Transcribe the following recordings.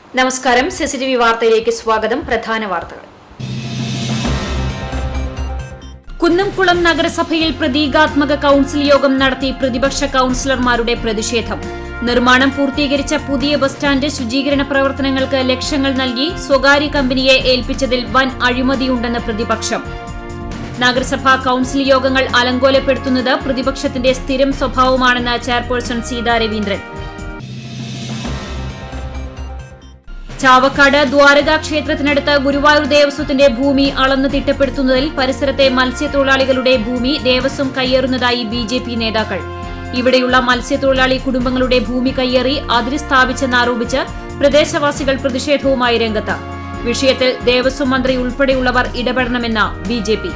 നമസ്കാരം സിസിടിവി വാർത്തയിലേക്ക് സ്വാഗതം പ്രധാന വാർത്തകൾ കുന്നംകുളം നഗരസഭയിൽ പ്രതീകാത്മക കൌൺസിൽ യോഗം നടത്തി പ്രതിപക്ഷ കൌൺസിലർമാരുടെ പ്രതിഷേധം നിർമ്മാണം പൂർത്തീകരിച്ച പുതിയ ബസ് സ്റ്റാൻഡ് ശുചീകരണ പ്രവർത്തനങ്ങൾക്ക് ലക്ഷങ്ങൾ നൽകി സ്വകാര്യ കമ്പനിയെ ഏൽപ്പിച്ചതിൽ വൻ അഴിമതിയുണ്ടെന്ന് പ്രതിപക്ഷം നഗരസഭാ കൌൺസിൽ യോഗങ്ങൾ അലങ്കോലപ്പെടുത്തുന്നത് പ്രതിപക്ഷത്തിന്റെ സ്ഥിരം സ്വഭാവമാണെന്ന് ചെയർപേഴ്സൺ സീതാ രവീന്ദ്രൻ ചാവക്കാട് ദ്വാരകാ ക്ഷേത്രത്തിനടുത്ത് ഗുരുവായൂർ ദേവസ്വത്തിന്റെ ഭൂമി അളന്ന് തിട്ടപ്പെടുത്തുന്നതിൽ പരിസരത്തെ മത്സ്യത്തൊഴിലാളികളുടെ ഭൂമി ദേവസ്വം കയ്യേറുന്നതായി ബി ജെ പി നേതാക്കൾ ഇവിടെയുള്ള മത്സ്യത്തൊഴിലാളി കുടുംബങ്ങളുടെ ഭൂമി കയ്യേറി അതിര് സ്ഥാപിച്ചെന്നാരോപിച്ച് പ്രദേശവാസികൾ പ്രതിഷേധവുമായി രംഗത്ത് വിഷയത്തിൽ ദേവസ്വം മന്ത്രി ഉൾപ്പെടെയുള്ളവർ ഇടപെടണമെന്ന് ബി ജെ പി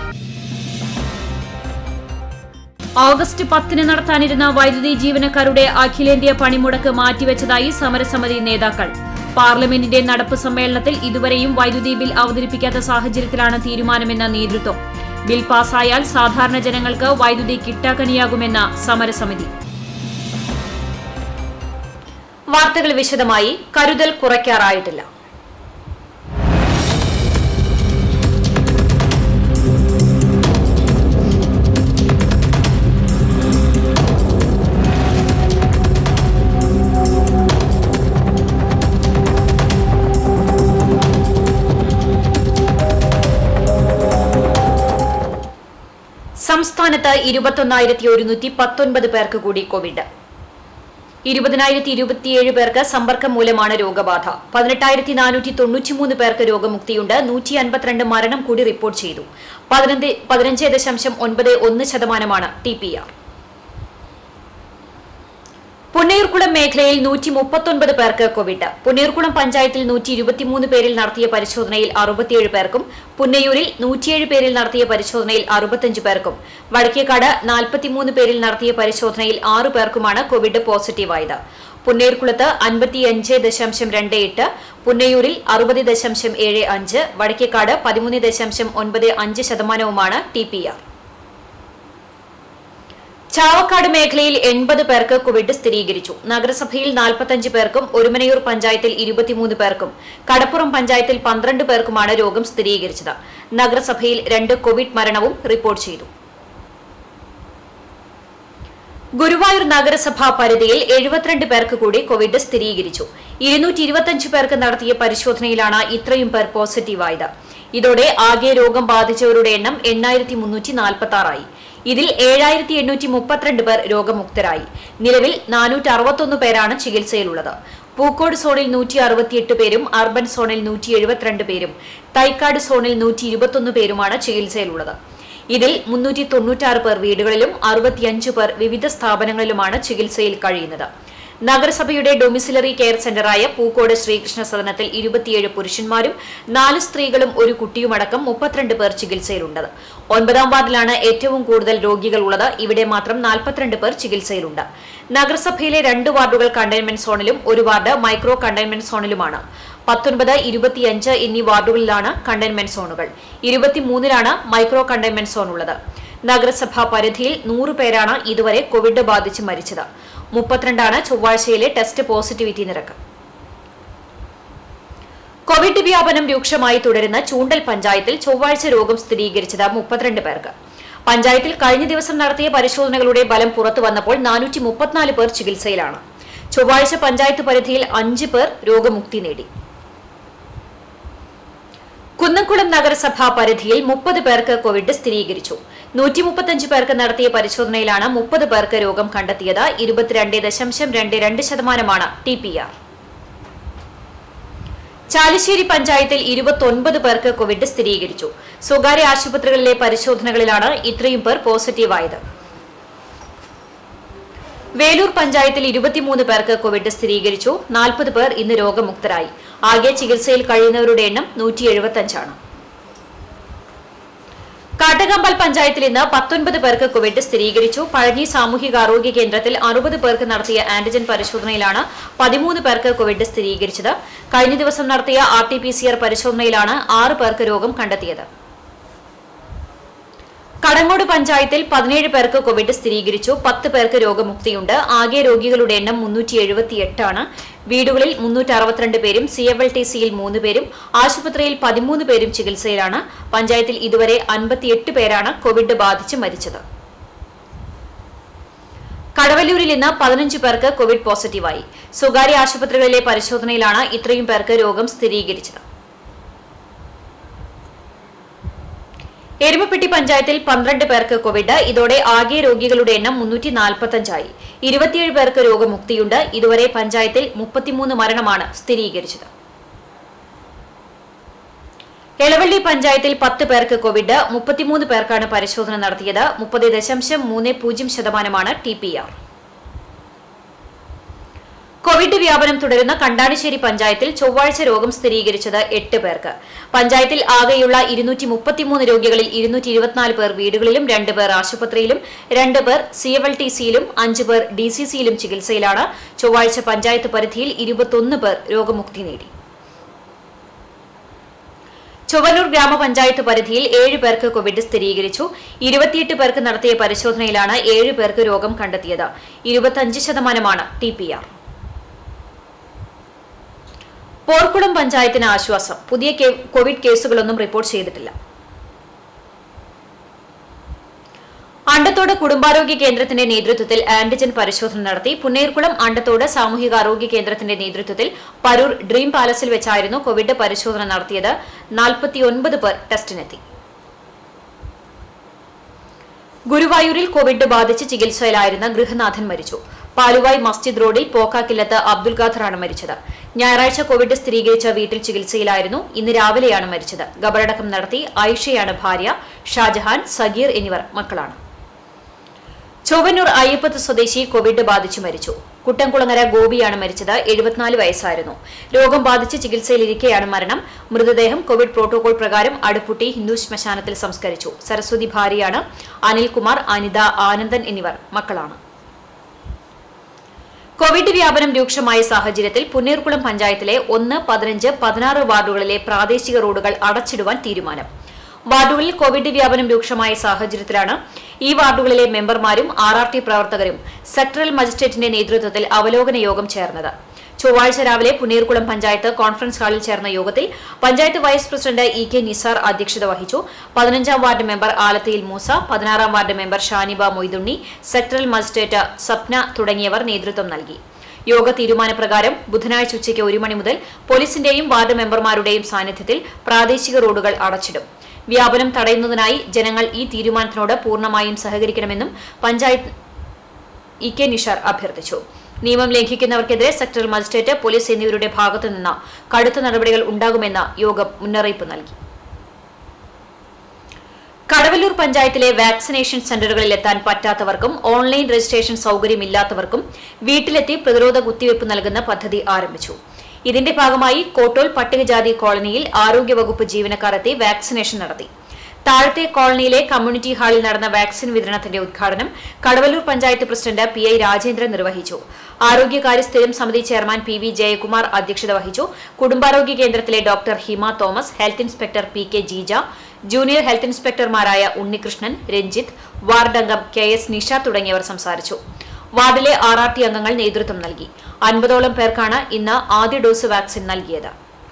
ഓഗസ്റ്റ് പത്തിന് നടത്താനിരുന്ന വൈദ്യുതി ജീവനക്കാരുടെ അഖിലേന്ത്യാ പണിമുടക്ക് മാറ്റിവെച്ചതായി സമരസമിതി നേതാക്കൾ പാർലമെന്റിന്റെ നടപ്പ് സമ്മേളനത്തിൽ ഇതുവരെയും വൈദ്യുതി ബിൽ അവതരിപ്പിക്കാത്ത സാഹചര്യത്തിലാണ് തീരുമാനമെന്ന നേതൃത്വം ബിൽ പാസായാൽ സാധാരണ ജനങ്ങൾക്ക് വൈദ്യുതി കിട്ടാക്കനിയാകുമെന്ന സമരസമിതി വാർത്തകൾ വിശദമായി കരുതൽ കുറയ്ക്കാറായിട്ടില്ല സംസ്ഥാനത്ത് ഇരുപത്തൊന്നായിരത്തി ഒരുന്നൂറ്റി പത്തൊൻപത് പേർക്ക് കൂടി കോവിഡ് ഇരുപതിനായിരത്തി ഇരുപത്തിയേഴ് പേർക്ക് സമ്പർക്കം മൂലമാണ് രോഗബാധ പതിനെട്ടായിരത്തി നാനൂറ്റി തൊണ്ണൂറ്റിമൂന്ന് പേർക്ക് രോഗമുക്തിയുണ്ട് നൂറ്റി അൻപത്തിരണ്ട് മരണം കൂടി റിപ്പോർട്ട് ചെയ്തു പതിനഞ്ച് പതിനഞ്ച് ദശാംശം ഒൻപത് ഒന്ന് ശതമാനമാണ് ടി പി ആർ പുന്നയൂർക്കുളം മേഖലയിൽ നൂറ്റി മുപ്പത്തൊൻപത് പേർക്ക് കോവിഡ് പുന്നയൂർക്കുളം പഞ്ചായത്തിൽ നൂറ്റി ഇരുപത്തിമൂന്ന് പേരിൽ നടത്തിയ പരിശോധനയിൽ അറുപത്തിയേഴ് പേർക്കും പുന്നയൂരിൽ നൂറ്റിയേഴ് പേരിൽ നടത്തിയ പരിശോധനയിൽ അറുപത്തഞ്ച് പേർക്കും വടക്കേക്കാട് നാൽപ്പത്തിമൂന്ന് പേരിൽ നടത്തിയ പരിശോധനയിൽ ആറ് പേർക്കുമാണ് കോവിഡ് പോസിറ്റീവായത് പുന്നയൂർക്കുളത്ത് അൻപത്തിയഞ്ച് ദശാംശം രണ്ട് എട്ട് പുന്നയൂരിൽ അറുപത് ദശാംശം ഏഴ് അഞ്ച് വടക്കേക്കാട് പതിമൂന്ന് ദശാംശം ഒൻപത് അഞ്ച് ശതമാനവുമാണ് ടി പി ആർ ചാവക്കാട് മേഖലയിൽ എൺപത് പേർക്ക് കോവിഡ് സ്ഥിരീകരിച്ചു നഗരസഭയിൽ നാൽപ്പത്തഞ്ച് പേർക്കും ഒരുമനയൂർ പഞ്ചായത്തിൽ ഇരുപത്തിമൂന്ന് പേർക്കും കടപ്പുറം പഞ്ചായത്തിൽ പന്ത്രണ്ട് പേർക്കുമാണ് രോഗം സ്ഥിരീകരിച്ചത് നഗരസഭയിൽ രണ്ട് കോവിഡ് മരണവും റിപ്പോർട്ട് ചെയ്തു ഗുരുവായൂർ നഗരസഭാ പരിധിയിൽ എഴുപത്തിരണ്ട് പേർക്ക് കൂടി കോവിഡ് സ്ഥിരീകരിച്ചു ഇരുന്നൂറ്റി ഇരുപത്തിയഞ്ച് പേർക്ക് നടത്തിയ പരിശോധനയിലാണ് ഇത്രയും പേർ പോസിറ്റീവായത് ഇതോടെ ആകെ രോഗം ബാധിച്ചവരുടെ എണ്ണം എണ്ണായിരത്തി മുന്നൂറ്റി നാൽപ്പത്തി ആറായി ഇതിൽ ഏഴായിരത്തി എണ്ണൂറ്റി മുപ്പത്തിരണ്ട് പേർ രോഗമുക്തരായി നിലവിൽ നാനൂറ്റി അറുപത്തൊന്ന് പേരാണ് ചികിത്സയിലുള്ളത് പൂക്കോട് സോണിൽ നൂറ്റി അറുപത്തിയെട്ട് പേരും അർബൻ സോണിൽ നൂറ്റി എഴുപത്തിരണ്ട് പേരും തൈക്കാട് സോണിൽ നൂറ്റി ഇരുപത്തൊന്ന് പേരുമാണ് ചികിത്സയിലുള്ളത് ഇതിൽ മുന്നൂറ്റി തൊണ്ണൂറ്റാറ് പേർ വീടുകളിലും അറുപത്തിയഞ്ച് പേർ വിവിധ സ്ഥാപനങ്ങളിലുമാണ് ചികിത്സയിൽ കഴിയുന്നത് നഗരസഭയുടെ ഡൊമിസിലറി കെയർ സെന്ററായ പൂക്കോട് ശ്രീകൃഷ്ണ സദനത്തിൽ ഇരുപത്തിയേഴ് പുരുഷന്മാരും നാല് സ്ത്രീകളും ഒരു കുട്ടിയുമടക്കം മുപ്പത്തിരണ്ട് പേർ ചികിത്സയിലുണ്ട് ഒൻപതാം വാർഡിലാണ് ഏറ്റവും കൂടുതൽ രോഗികൾ ഉള്ളത് ഇവിടെ മാത്രം നാൽപ്പത്തിരണ്ട് പേർ ചികിത്സയിലുണ്ട് നഗരസഭയിലെ രണ്ട് വാർഡുകൾ കണ്ടെയ്ൻമെന്റ് സോണിലും ഒരു വാർഡ് മൈക്രോ കണ്ടെയ്ൻമെന്റ് സോണിലുമാണ് പത്തൊൻപത് ഇരുപത്തിയഞ്ച് എന്നീ വാർഡുകളിലാണ് കണ്ടെയ്ൻമെന്റ് സോണുകൾ ഇരുപത്തിമൂന്നിലാണ് മൈക്രോ കണ്ടെയ്ൻമെന്റ് സോൺ ഉള്ളത് നഗരസഭാ പരിധിയിൽ നൂറ് പേരാണ് ഇതുവരെ കോവിഡ് ബാധിച്ച് മരിച്ചത് മുപ്പത്തിരണ്ടാണ് ചൊവ്വാഴ്ചയിലെ ടെസ്റ്റ് പോസിറ്റിവിറ്റി നിരക്ക് കോവിഡ് വ്യാപനം രൂക്ഷമായി തുടരുന്ന ചൂണ്ടൽ പഞ്ചായത്തിൽ ചൊവ്വാഴ്ച രോഗം സ്ഥിരീകരിച്ചത് മുപ്പത്തിരണ്ട് പേർക്ക് പഞ്ചായത്തിൽ കഴിഞ്ഞ ദിവസം നടത്തിയ പരിശോധനകളുടെ ഫലം പുറത്തു വന്നപ്പോൾ നാനൂറ്റി മുപ്പത്തിനാല് പേർ ചികിത്സയിലാണ് ചൊവ്വാഴ്ച പഞ്ചായത്ത് പരിധിയിൽ അഞ്ച് പേർ രോഗമുക്തി നേടി കുന്നംകുളം നഗരസഭാ പരിധിയിൽ മുപ്പത് പേർക്ക് കോവിഡ് സ്ഥിരീകരിച്ചു നൂറ്റി മുപ്പത്തഞ്ച് പേർക്ക് നടത്തിയ പരിശോധനയിലാണ് മുപ്പത് പേർക്ക് രോഗം കണ്ടെത്തിയത് ഇരുപത്തിരണ്ട് ദശാംശം രണ്ട് രണ്ട് ശതമാനമാണ് ടി പി ആർ ചാലിശ്ശേരി പഞ്ചായത്തിൽ ഇരുപത്തൊൻപത് പേർക്ക് കോവിഡ് സ്ഥിരീകരിച്ചു സ്വകാര്യ ആശുപത്രികളിലെ പരിശോധനകളിലാണ് ഇത്രയും പേർ പോസിറ്റീവായത് വേലൂർ പഞ്ചായത്തിൽ ഇരുപത്തിമൂന്ന് പേർക്ക് കോവിഡ് സ്ഥിരീകരിച്ചു നാൽപ്പത് പേർ ഇന്ന് രോഗമുക്തരായി ആകെ ചികിത്സയിൽ കഴിയുന്നവരുടെ എണ്ണം നൂറ്റി എഴുപത്തിയഞ്ചാണ് കാട്ടകമ്പൽ പഞ്ചായത്തിൽ ഇന്ന് പത്തൊൻപത് പേർക്ക് കോവിഡ് സ്ഥിരീകരിച്ചു പഴഞ്ഞി സാമൂഹികാരോഗ്യ കേന്ദ്രത്തിൽ അറുപത് പേർക്ക് നടത്തിയ ആന്റിജൻ പരിശോധനയിലാണ് പതിമൂന്ന് പേർക്ക് കോവിഡ് സ്ഥിരീകരിച്ചത് കഴിഞ്ഞ ദിവസം നടത്തിയ R T P C R പരിശോധനയിലാണ് ആറ് പേർക്ക് രോഗം കണ്ടെത്തിയത് കടങ്ങോട് പഞ്ചായത്തിൽ പതിനേഴ് പേർക്ക് കോവിഡ് സ്ഥിരീകരിച്ചു പത്ത് പേർക്ക് രോഗമുക്തിയുണ്ട് ആകെ രോഗികളുടെ എണ്ണം മുന്നൂറ്റി എഴുപത്തിയെട്ടാണ് വീടുകളിൽ മുന്നൂറ്റി അറുപത്തിരണ്ട് പേരും സി എഫ് എൽ ടി സിയിൽ മൂന്ന് പേരും ആശുപത്രിയിൽ പതിമൂന്ന് പേരും ചികിത്സയിലാണ് പഞ്ചായത്തിൽ ഇതുവരെ അൻപത്തിയെട്ട് പേരാണ് കോവിഡ് ബാധിച്ച് മരിച്ചത് കടവല്ലൂരിൽ ഇന്ന് പതിനഞ്ച് പേർക്ക് കോവിഡ് പോസിറ്റീവായി സ്വകാര്യ ആശുപത്രികളിലെ പരിശോധനയിലാണ് ഇത്രയും പേർക്ക് രോഗം സ്ഥിരീകരിച്ചത് എരുമപ്പെട്ടി പഞ്ചായത്തിൽ പന്ത്രണ്ട് പേർക്ക് കോവിഡ് ഇതോടെ ആകെ രോഗികളുടെ എണ്ണം മുന്നൂറ്റി നാൽപ്പത്തഞ്ചായി ഇരുപത്തിയേഴ് പേർക്ക് രോഗമുക്തിയുണ്ട് ഇതുവരെ പഞ്ചായത്തിൽ മുപ്പത്തിമൂന്ന് മരണമാണ് സ്ഥിരീകരിച്ചത് എളവള്ളി പഞ്ചായത്തിൽ പത്ത് പേർക്ക് കോവിഡ് മുപ്പത്തിമൂന്ന് പേർക്കാണ് പരിശോധന നടത്തിയത് മുപ്പത് ദശാംശം മൂന്ന് പൂജ്യം ശതമാനമാണ് ടി പി ആർ കോവിഡ് വ്യാപനം തുടരുന്ന കണ്ടാണിശ്ശേരി പഞ്ചായത്തിൽ ചൊവ്വാഴ്ച രോഗം സ്ഥിരീകരിച്ചത് എട്ട് പേർക്ക് പഞ്ചായത്തിൽ ആകെയുള്ള ഇരുന്നൂറ്റി മുപ്പത്തിമൂന്ന് രോഗികളിൽ ഇരുന്നൂറ്റി ഇരുപത്തിനാല് പേർ വീടുകളിലും രണ്ട് പേർ ആശുപത്രിയിലും രണ്ട് പേർ സി എഫ് എൽ ടി സിയിലും അഞ്ച് പേർ ഡി സി സിയിലും ചികിത്സയിലാണ് ചൊവ്വാഴ്ച പഞ്ചായത്ത് പരിധിയിൽ ഇരുപത്തൊന്ന് പേർ രോഗമുക്തി നേടി ചൊവ്വന്നൂർ ഗ്രാമപഞ്ചായത്ത് പരിധിയിൽ ഏഴ് പേർക്ക് കോവിഡ് സ്ഥിരീകരിച്ചു ഇരുപത്തിയെട്ട് പേർക്ക് നടത്തിയ പരിശോധനയിലാണ് ഏഴ് പേർക്ക് രോഗം കണ്ടെത്തിയത് ഇരുപത്തിയഞ്ച് ശതമാനമാണ് ടി പി ആർ പോർക്കുളം പഞ്ചായത്തിന് ആശ്വാസം പുതിയ കേ- കോവിഡ് കേസുകളൊന്നും റിപ്പോർട്ട് ചെയ്തിട്ടില്ല അണ്ടത്തോട് കുടുംബാരോഗ്യ കേന്ദ്രത്തിന്റെ നേതൃത്വത്തിൽ ആന്റിജൻ പരിശോധന നടത്തി പുന്നേർകുളം അണ്ടത്തോട് സാമൂഹികാരോഗ്യ കേന്ദ്രത്തിന്റെ നേതൃത്വത്തിൽ പരൂർ ഡ്രീം പാലസിൽ വെച്ചായിരുന്നു കോവിഡ് പരിശോധന നടത്തിയത് നാൽപ്പത്തിയൊൻപത് പേർ ടെസ്റ്റിനെത്തി ഗുരുവായൂരിൽ കോവിഡ് ബാധിച്ച് ചികിത്സയിലായിരുന്ന ഗൃഹനാഥൻ മരിച്ചു പാലുവായ് മസ്ജിദ് റോഡിൽ പോക്കാക്കില്ലത്ത് അബ്ദുൽ ഖാദറാണ് മരിച്ചത് ഞായറാഴ്ച കോവിഡ് സ്ഥിരീകരിച്ച വീട്ടിൽ ചികിത്സയിലായിരുന്നു ഇന്ന് രാവിലെയാണ് മരിച്ചത് ഖബറടക്കം നടത്തി ആയിഷയാണ് ഭാര്യ ഷാജഹാൻ സഗീർ എന്നിവർ മക്കളാണ് ചൊവ്വന്നൂർ അയ്യപ്പത്ത് സ്വദേശി കോവിഡ് ബാധിച്ചു മരിച്ചു കുട്ടംകുളങ്ങര ഗോപിയാണ് മരിച്ചത് എഴുപത്തിനാല് വയസ്സായിരുന്നു രോഗം ബാധിച്ച് ചികിത്സയിലിരിക്കെയാണ് മരണം മൃതദേഹം കോവിഡ് പ്രോട്ടോകോൾ പ്രകാരം അടുപ്പുട്ടി ഹിന്ദു ശ്മശാനത്തിൽ സംസ്കരിച്ചു സരസ്വതി ഭാര്യയാണ് അനിൽകുമാർ അനിത ആനന്ദൻ എന്നിവർ മക്കളാണ് കോവിഡ് വ്യാപനം രൂക്ഷമായ സാഹചര്യത്തിൽ പുന്നീർകുളം പഞ്ചായത്തിലെ ഒന്ന് പതിനഞ്ച് പതിനാറ് വാർഡുകളിലെ പ്രാദേശിക റോഡുകൾ അടച്ചിടുവാൻ തീരുമാനം വാർഡുകളിൽ കോവിഡ് വ്യാപനം രൂക്ഷമായ സാഹചര്യത്തിലാണ് ഈ വാർഡുകളിലെ മെമ്പർമാരും ആർ ആർ ടി പ്രവർത്തകരും സെക്ടറൽ മജിസ്ട്രേറ്റിന്റെ നേതൃത്വത്തിൽ അവലോകന യോഗം ചേർന്നത് ചൊവ്വാഴ്ച രാവിലെ പുന്നീർകുളം പഞ്ചായത്ത് കോൺഫറൻസ് ഹാളിൽ ചേർന്ന യോഗത്തിൽ panchayat vice president E K Nisar അധ്യക്ഷത വഹിച്ചു പതിനഞ്ചാം വാർഡ് മെമ്പർ ആലത്തിയിൽ മൂസ പതിനാറാം ward member Shaniba Moidunni sectoral magistrate Sapna തുടങ്ങിയവർ നേതൃത്വം നൽകി യോഗ തീരുമാനപ്രകാരം ബുധനാഴ്ച ഉച്ചയ്ക്ക് ഒരു മണി മുതൽ പോലീസിന്റെയും വാർഡ് മെമ്പർമാരുടെയും സാന്നിധ്യത്തിൽ പ്രാദേശിക റോഡുകൾ അടച്ചിടും വ്യാപനം തടയുന്നതിനായി ജനങ്ങൾ ഈ തീരുമാനത്തിനോട് പൂർണ്ണമായും സഹകരിക്കണമെന്നും പഞ്ചായത്ത് ഇ കെ നിഷാർ അഭ്യർത്ഥിച്ചു നിയമം ലംഘിക്കുന്നവർക്കെതിരെ സെക്ടറൽ മജിസ്ട്രേറ്റ് പോലീസ് എന്നിവരുടെ ഭാഗത്തുനിന്ന് കടുത്ത നടപടികൾ ഉണ്ടാകുമെന്ന് യോഗം മുന്നറിയിപ്പ് നൽകി കടവല്ലൂർ പഞ്ചായത്തിലെ വാക്സിനേഷൻ സെന്ററുകളിൽ എത്താൻ പറ്റാത്തവർക്കും ഓൺലൈൻ രജിസ്ട്രേഷൻ സൌകര്യമില്ലാത്തവർക്കും വീട്ടിലെത്തി പ്രതിരോധ കുത്തിവയ്പ് നൽകുന്ന പദ്ധതി ആരംഭിച്ചു ഇതിന്റെ ഭാഗമായി കോട്ടോൽ പട്ടികജാതി കോളനിയിൽ ആരോഗ്യവകുപ്പ് ജീവനക്കാർ എത്തി വാക്സിനേഷൻ നടത്തി താഴത്തെ കോളനിയിലെ കമ്മ്യൂണിറ്റി ഹാളിൽ നടന്ന വാക്സിൻ വിതരണത്തിന്റെ ഉദ്ഘാടനം Kadavallur panchayat president P I Rajendran നിർവഹിച്ചു ആരോഗ്യകാര്യ സ്ഥിരം സമിതി ചെയർമാൻ പി വി ജയകുമാർ അധ്യക്ഷത വഹിച്ചു കുടുംബാരോഗ്യ കേന്ദ്രത്തിലെ doctor Hima Thomas health inspector P K Jeeja junior health ഇൻസ്പെക്ടർമാരായ ഉണ്ണികൃഷ്ണൻ രഞ്ജിത്ത് വാർഡ് അംഗം കെ എസ് നിഷ തുടങ്ങിയവർ സംസാരിച്ചു വാർഡിലെ ആർ ആർ ടി അംഗങ്ങൾ നേതൃത്വം നൽകി അൻപതോളം പേർക്കാണ് ഇന്ന് ആദ്യ ഡോസ് വാക്സിൻ നൽകിയത്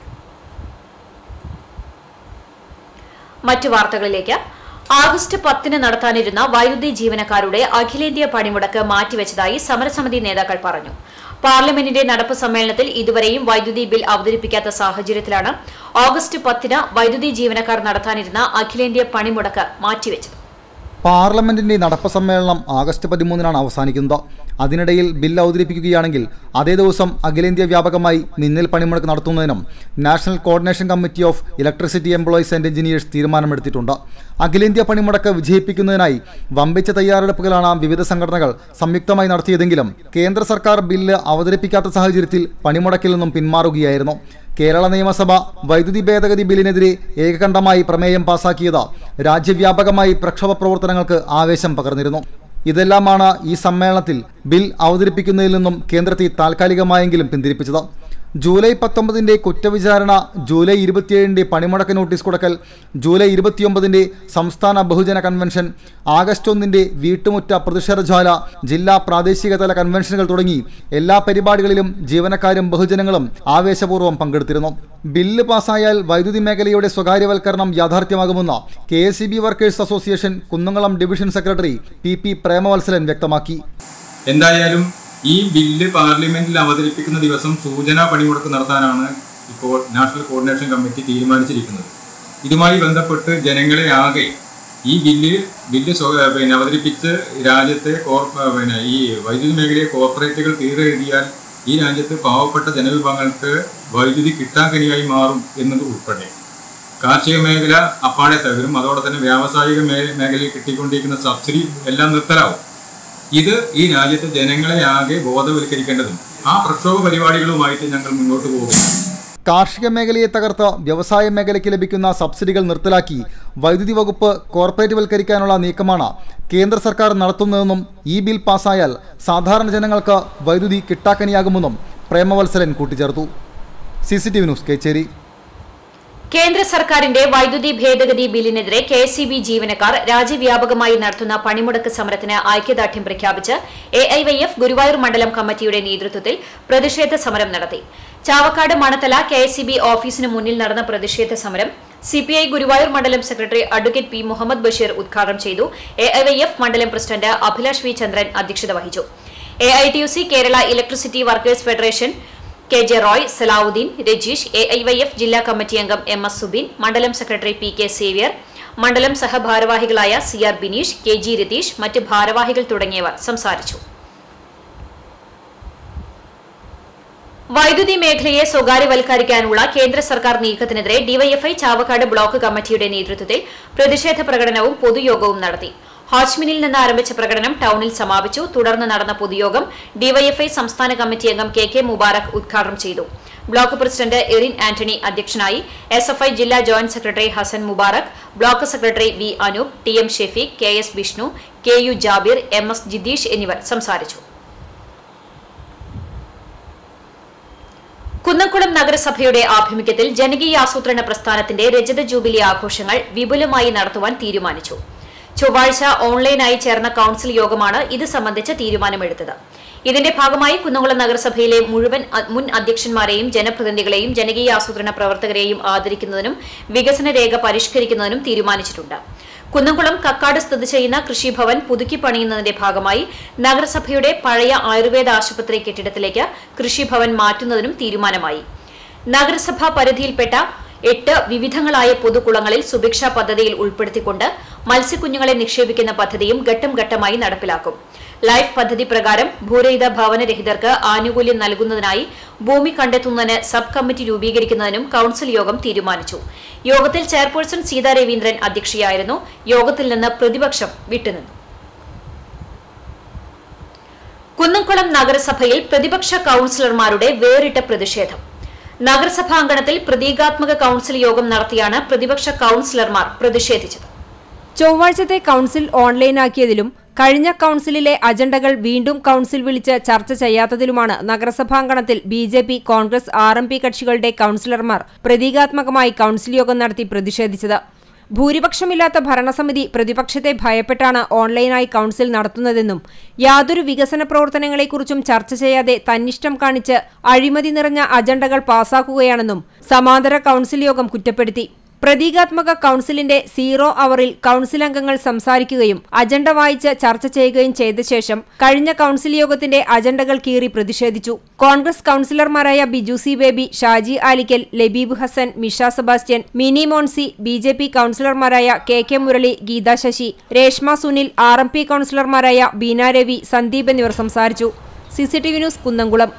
മറ്റു വാർത്തകളിലേക്ക് ആഗസ്റ്റ് പത്തിന് നടത്താനിരുന്ന വൈദ്യുതി ജീവനക്കാരുടെ അഖിലേന്ത്യാ പണിമുടക്ക് മാറ്റിവെച്ചതായി സമരസമിതി നേതാക്കൾ പറഞ്ഞു പാർലമെന്റിന്റെ നടപ്പ് സമ്മേളനത്തിൽ ഇതുവരെയും വൈദ്യുതി ബിൽ അവതരിപ്പിക്കാത്ത സാഹചര്യത്തിലാണ് ഓഗസ്റ്റ് പത്തിന് വൈദ്യുതി ജീവനക്കാർ നടത്താനിരുന്ന അഖിലേന്ത്യാ പണിമുടക്ക് മാറ്റിവെച്ചത് പാർലമെന്റിന്റെ നടപ്പ് സമ്മേളനം ആഗസ്റ്റ് പതിമൂന്നിനാണ് അവസാനിക്കുന്നത് അതിനിടയിൽ ബിൽ അവതരിപ്പിക്കുകയാണെങ്കിൽ അതേ ദിവസം അഖിലേന്ത്യാ വ്യാപകമായി മിന്നൽ പണിമുടക്ക് നടത്തുന്നതിനും national coordination committee of electricity employees and engineers തീരുമാനമെടുത്തിട്ടുണ്ട് അഖിലേന്ത്യാ പണിമുടക്ക് വിജയിപ്പിക്കുന്നതിനായി വമ്പിച്ച തയ്യാറെടുപ്പുകളാണ് വിവിധ സംഘടനകൾ സംയുക്തമായി നടത്തിയതെങ്കിലും കേന്ദ്ര സർക്കാർ ബില്ല് അവതരിപ്പിക്കാത്ത സാഹചര്യത്തിൽ പണിമുടക്കിൽ നിന്നും പിന്മാറുകയായിരുന്നു കേരള നിയമസഭ വൈദ്യുതി ഭേദഗതി ബില്ലിനെതിരെ ഏകകണ്ഠമായി പ്രമേയം പാസാക്കിയത് രാജ്യവ്യാപകമായി പ്രക്ഷോഭ പ്രവർത്തനങ്ങൾക്ക് ആവേശം പകർന്നിരുന്നു ഇതെല്ലാമാണ് ഈ സമ്മേളനത്തിൽ ബിൽ അവതരിപ്പിക്കുന്നതിൽ നിന്നും കേന്ദ്രത്തെ താൽക്കാലികമായെങ്കിലും പിന്തിരിപ്പിച്ചത് ജൂലൈ പത്തൊമ്പതിൻ്റെ കുറ്റവിചാരണ ജൂലൈ ഇരുപത്തിയേഴിൻ്റെ പണിമുടക്ക് നോട്ടീസ് കൊടുക്കൽ ജൂലൈ ഇരുപത്തിയൊമ്പതിൻ്റെ സംസ്ഥാന ബഹുജന കൺവെൻഷൻ ആഗസ്റ്റ് ഒന്നിൻ്റെ വീട്ടുമുറ്റ പ്രതിഷേധജ്വാല ജില്ലാ പ്രാദേശിക തല കൺവെൻഷനുകൾ തുടങ്ങി എല്ലാ പരിപാടികളിലും ജീവനക്കാരും ബഹുജനങ്ങളും ആവേശപൂർവ്വം പങ്കെടുത്തിരുന്നു ബില്ല് പാസ്സായാൽ വൈദ്യുതി മേഖലയുടെ സ്വകാര്യവൽക്കരണം യാഥാർത്ഥ്യമാകുമെന്ന് K S workers association Kunnamkulam division secretary P P Premavalsalan വ്യക്തമാക്കി എന്തായാലും ഈ ബില്ല് പാർലമെന്റിൽ അവതരിപ്പിക്കുന്ന ദിവസം സൂചനാ പണിമുടക്ക് നടത്താനാണ് ഇപ്പോൾ നാഷണൽ കോർഡിനേഷൻ കമ്മിറ്റി തീരുമാനിച്ചിരിക്കുന്നത് ഇതുമായി ബന്ധപ്പെട്ട് ജനങ്ങളെ ആകെ ഈ ബില്ല് ബില്ല് സ്വ- പിന്നെ അവതരിപ്പിച്ച് രാജ്യത്തെ കോർപ്പ പിന്നെ ഈ വൈദ്യുതി മേഖലയെ കോർപ്പറേറ്റുകൾ തീരെഴുതിയാൽ ഈ രാജ്യത്ത് പാവപ്പെട്ട ജനവിഭാഗങ്ങൾക്ക് വൈദ്യുതി കിട്ടാക്കനിയായി മാറും എന്നത് ഉൾപ്പെടെ കാർഷിക മേഖല അപ്പാടെ തകരും അതോടെ തന്നെ വ്യാവസായിക മേ- മേഖലയിൽ കിട്ടിക്കൊണ്ടിരിക്കുന്ന സബ്സിഡി എല്ലാം നിർത്തലാവും ഇത് ഈ രാജ്യത്തെ ജനങ്ങളെ ആകെ ബോധവൽക്കരിക്കേണ്ടതും ആ പ്രക്ഷോഭ പരിപാടികളുമായിട്ട് ഞങ്ങൾ മുന്നോട്ട് പോകും കാർഷിക മേഖലയെ തകർത്ത് വ്യവസായ മേഖലയ്ക്ക് ലഭിക്കുന്ന സബ്സിഡികൾ നിർത്തലാക്കി വൈദ്യുതി വകുപ്പ് കോർപ്പറേറ്റ് വൽക്കരിക്കാനുള്ള നീക്കമാണ് കേന്ദ്ര സർക്കാർ നടത്തുന്നതെന്നും ഈ ബിൽ പാസ്സായാൽ സാധാരണ ജനങ്ങൾക്ക് വൈദ്യുതി കിട്ടാക്കനിയാകുമെന്നും പ്രേമവത്സരൻ കൂട്ടിച്ചേർത്തു C C T V news Kechery കേന്ദ്ര സർക്കാരിന്റെ വൈദ്യുതി ഭേദഗതി ബില്ലിനെതിരെ കെ എസ് ജീവനക്കാർ രാജ്യവ്യാപകമായി നടത്തുന്ന പണിമുടക്ക് സമരത്തിന് ഐക്യദാർഢ്യം പ്രഖ്യാപിച്ച് A I Y F Guruvayur മണ്ഡലം കമ്മിറ്റിയുടെ നേതൃത്വത്തിൽ പ്രതിഷേധ സമരം നടത്തി ചാവക്കാട് മണത്തല കെ എസ് ഓഫീസിന് മുന്നിൽ നടന്ന പ്രതിഷേധ സമരം സിപിഐ ഗുരുവായൂർ മണ്ഡലം secretary advocate P Muhammad Basheer ഉദ്ഘാടനം ചെയ്തു എ ഐ വൈ എഫ് മണ്ഡലം പ്രസിഡന്റ് അഭിലാഷ് വി ചന്ദ്രൻ അധ്യക്ഷത വഹിച്ചു A I T U C Kerala electricity workers federation K J Roy Salahuddin Rajeesh A I Y F ജില്ലാ കമ്മിറ്റി അംഗം എം എസ് സുബിൻ മണ്ഡലം സെക്രട്ടറി പി കെ സേവ്യർ മണ്ഡലം സഹഭാരവാഹികളായ C R Bineesh K G Ratheesh മറ്റ് ഭാരവാഹികൾ തുടങ്ങിയവർ സംസാരിച്ചു വൈദ്യുതി മേഖലയെ സ്വകാര്യവൽക്കരിക്കാനുള്ള കേന്ദ്ര സർക്കാർ നീക്കത്തിനെതിരെ ഡിവൈഎഫ്ഐ ചാവക്കാട് ബ്ലോക്ക് കമ്മിറ്റിയുടെ നേതൃത്വത്തിൽ പ്രതിഷേധ പ്രകടനവും പൊതുയോഗവും നടത്തി ഹാജ്മിനിൽ നിന്ന് ആരംഭിച്ച പ്രകടനം ടൌണിൽ സമാപിച്ചു തുടർന്ന് നടന്ന പൊതുയോഗം ഡിവൈഎഫ്ഐ സംസ്ഥാന കമ്മിറ്റി അംഗം കെ കെ മുബാറക് ഉദ്ഘാടനം ചെയ്തു ബ്ലോക്ക് പ്രസിഡന്റ് എറിൻ ആന്റണി അധ്യക്ഷനായി എസ് എഫ് ഐ ജില്ലാ joint secretary Hasan Mubarak block secretary V Anoop T M Shefeeq K S Vishnu K U Jabir M S Jitheesh എന്നിവർ സംസാരിച്ചു കുന്നംകുളം നഗരസഭയുടെ ആഭിമുഖ്യത്തിൽ ജനകീയ ആസൂത്രണ പ്രസ്ഥാനത്തിന്റെ രജത ജൂബിലി ആഘോഷങ്ങൾ വിപുലമായി നടത്തുവാൻ തീരുമാനിച്ചു ചൊവ്വാഴ്ച ഓൺലൈനായി ചേർന്ന കൌൺസിൽ യോഗമാണ് ഇത് സംബന്ധിച്ച തീരുമാനമെടുത്തത് ഇതിന്റെ ഭാഗമായി കുന്നംകുളം നഗരസഭയിലെ മുഴുവൻ അ- മുൻ അധ്യക്ഷന്മാരെയും ജനപ്രതിനിധികളെയും ജനകീയ ആസൂത്രണ പ്രവർത്തകരെയും ആദരിക്കുന്നതിനും വികസന രേഖ പരിഷ്കരിക്കുന്നതിനും തീരുമാനിച്ചിട്ടുണ്ട് കുന്നംകുളം കക്കാട് സ്ഥിതി ചെയ്യുന്ന കൃഷിഭവൻ പുതുക്കി പണിയുന്നതിന്റെ ഭാഗമായി നഗരസഭയുടെ പഴയ ആയുർവേദ ആശുപത്രി കെട്ടിടത്തിലേക്ക് കൃഷിഭവൻ മാറ്റുന്നതിനും തീരുമാനമായി നഗരസഭാ പരിധിയിൽപ്പെട്ട എട്ട് വിവിധങ്ങളായ പൊതുകുളങ്ങളിൽ സുഭിക്ഷ പദ്ധതിയിൽ ഉൾപ്പെടുത്തിക്കൊണ്ട് മത്സ്യക്കുഞ്ഞുങ്ങളെ നിക്ഷേപിക്കുന്ന പദ്ധതിയും ഘട്ടം ഘട്ടമായി നടപ്പിലാക്കും ലൈഫ് പദ്ധതി പ്രകാരം ഭൂരഹിത ഭവനരഹിതർക്ക് ആനുകൂല്യം നൽകുന്നതിനായി ഭൂമി കണ്ടെത്തുന്നതിന് സബ് കമ്മിറ്റി രൂപീകരിക്കുന്നതിനും കൌൺസിൽ യോഗം തീരുമാനിച്ചു യോഗത്തിൽ ചെയർപേഴ്സൺ സീതാ രവീന്ദ്രൻ അധ്യക്ഷയായിരുന്നു യോഗത്തിൽ നിന്ന് പ്രതിപക്ഷം വിട്ടുനിന്നു കുന്നംകുളം നഗരസഭയിൽ പ്രതിപക്ഷ കൌൺസിലർമാരുടെ വേറിട്ട പ്രതിഷേധം നഗരസഭാങ്കണത്തിൽ പ്രതീകാത്മക കൌൺസിൽ യോഗം നടത്തിയാണ് പ്രതിപക്ഷ കൌൺസിലർമാർ പ്രതിഷേധിച്ചത് ചൊവ്വാഴ്ചത്തെ കൌൺസിൽ ഓൺലൈനാക്കിയതിലും കഴിഞ്ഞ കൌൺസിലിലെ അജണ്ടകൾ വീണ്ടും കൌൺസിൽ വിളിച്ച് ചർച്ച ചെയ്യാത്തതിലുമാണ് നഗരസഭാങ്കണത്തിൽ B J P Congress R M P കക്ഷികളുടെ കൌൺസിലർമാർ പ്രതീകാത്മകമായി കൌൺസിൽ യോഗം നടത്തി പ്രതിഷേധിച്ചത് ഭൂരിപക്ഷമില്ലാത്ത ഭരണസമിതി പ്രതിപക്ഷത്തെ ഭയപ്പെട്ടാണ് ഓൺലൈനായി കൌൺസിൽ നടത്തുന്നതെന്നും യാതൊരു വികസന പ്രവർത്തനങ്ങളെക്കുറിച്ചും ചർച്ച ചെയ്യാതെ തന്നിഷ്ടം കാണിച്ച് അഴിമതി നിറഞ്ഞ അജണ്ടകൾ പാസാക്കുകയാണെന്നും സമാന്തര കൌൺസിൽ യോഗം കുറ്റപ്പെടുത്തി പ്രതീകാത്മക കൌൺസിലിന്റെ സീറോ അവറിൽ കൌൺസിൽ അംഗങ്ങൾ സംസാരിക്കുകയും അജണ്ട വായിച്ച് ചർച്ച ചെയ്യുകയും ചെയ്ത ശേഷം കഴിഞ്ഞ കൌൺസിൽ യോഗത്തിന്റെ അജണ്ടകൾ കീറി പ്രതിഷേധിച്ചു കോൺഗ്രസ് കൌൺസിലർമാരായ Biju C Baby Shaji Alikkal Labeeb Hasan Misha Sebastian Mini Moncy B J P കൌൺസിലർമാരായ K K Murali Geetha Sasi Reshma Sunil R M P കൌൺസിലർമാരായ ബീന രവി സന്ദീപ് എന്നിവർ സംസാരിച്ചു സിസിടിവി ന്യൂസ് കുന്നംകുളം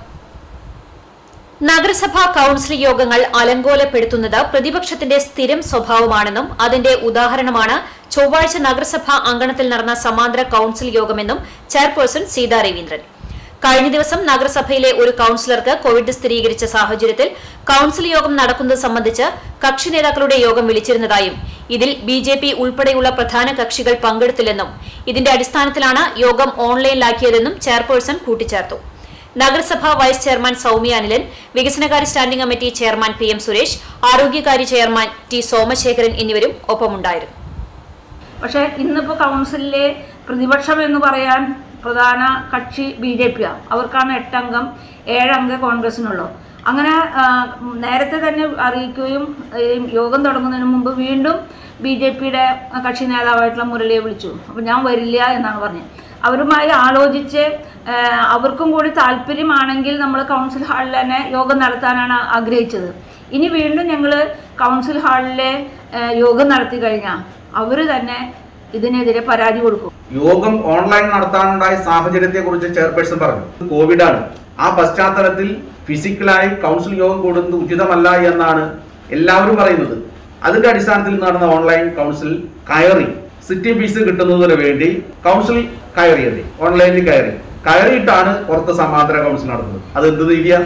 നഗരസഭാ കൌൺസിൽ യോഗങ്ങൾ അലങ്കോലപ്പെടുത്തുന്നത് പ്രതിപക്ഷത്തിന്റെ സ്ഥിരം സ്വഭാവമാണെന്നും അതിന്റെ ഉദാഹരണമാണ് ചൊവ്വാഴ്ച നഗരസഭാ അങ്കണത്തിൽ നടന്ന സമാന്തര കൌൺസിൽ യോഗമെന്നും ചെയർപേഴ്സൺ സീതാ രവീന്ദ്രൻ കഴിഞ്ഞ ദിവസം നഗരസഭയിലെ ഒരു കൌൺസിലർക്ക് കോവിഡ് സ്ഥിരീകരിച്ച സാഹചര്യത്തിൽ കൌൺസിൽ യോഗം നടക്കുന്നത് സംബന്ധിച്ച് കക്ഷി നേതാക്കളുടെ യോഗം വിളിച്ചിരുന്നതായും ഇതിൽ ബി ജെ പി ഉൾപ്പെടെയുള്ള പ്രധാന കക്ഷികൾ പങ്കെടുത്തില്ലെന്നും ഇതിന്റെ അടിസ്ഥാനത്തിലാണ് യോഗം ഓൺലൈനിലാക്കിയതെന്നും ചെയർപേഴ്സൺ കൂട്ടിച്ചേർത്തു നഗരസഭാ വൈസ് ചെയർമാൻ സൌമ്യ അനിലൻ വികസനകാര്യ standing committee chairman P M Suresh ആരോഗ്യകാര്യ ചെയർമാൻ ടി സോമശേഖരൻ എന്നിവരും ഒപ്പമുണ്ടായിരുന്നു പക്ഷേ ഇന്നിപ്പോൾ കൗൺസിലിലെ പ്രതിപക്ഷം എന്ന് പറയാൻ പ്രധാന കക്ഷി ബി ജെ പിയാണ് അവർക്കാണ് എട്ടംഗം ഏഴംഗ കോൺഗ്രസിനുള്ളൂ അങ്ങനെ ആ, നേരത്തെ തന്നെ അറിയിക്കുകയും ഈ യോഗം തുടങ്ങുന്നതിന് മുമ്പ് വീണ്ടും ബി ജെ പിയുടെ കക്ഷി നേതാവായിട്ടുള്ള മുരളിയെ വിളിച്ചു അപ്പോൾ ഞാൻ വരില്ല എന്നാണ് പറഞ്ഞത് അവരുമായി ആലോചിച്ച് ആ, അവർക്കും കൂടി താല്പര്യമാണെങ്കിൽ നമ്മൾ കൗൺസിൽ ഹാളിൽ തന്നെ യോഗം നടത്താനാണ് ആഗ്രഹിച്ചത് ഇനി വീണ്ടും ഞങ്ങൾ കൗൺസിൽ ഹാളിലെ ആ, യോഗം നടത്തി കഴിഞ്ഞാൽ അവർ തന്നെ ഇതിനെതിരെ പരാതി കൊടുക്കും യോഗം ഓൺലൈൻ നടത്താനുണ്ടായ സാഹചര്യത്തെക്കുറിച്ച് ചെയർപേഴ്സൺ പറഞ്ഞു കോവിഡാണ് ആ പശ്ചാത്തലത്തിൽ ഫിസിക്കലായി കൗൺസിൽ യോഗം കൂടുന്നത് ഉചിതമല്ല എന്നാണ് എല്ലാവരും പറയുന്നത് അതിന്റെ അടിസ്ഥാനത്തിൽ നടന്ന ഓൺലൈൻ കൗൺസിൽ കയറി സിറ്റി ഫീസ് കിട്ടുന്നതിന് വേണ്ടി കൗൺസിൽ കയറിയത് ഓൺലൈനിൽ കയറി കയറിയിട്ടാണ് പുറത്ത് സമാന്തര കൗൺസിൽ നടന്നത് അത് എന്ത് രീതിയാണ്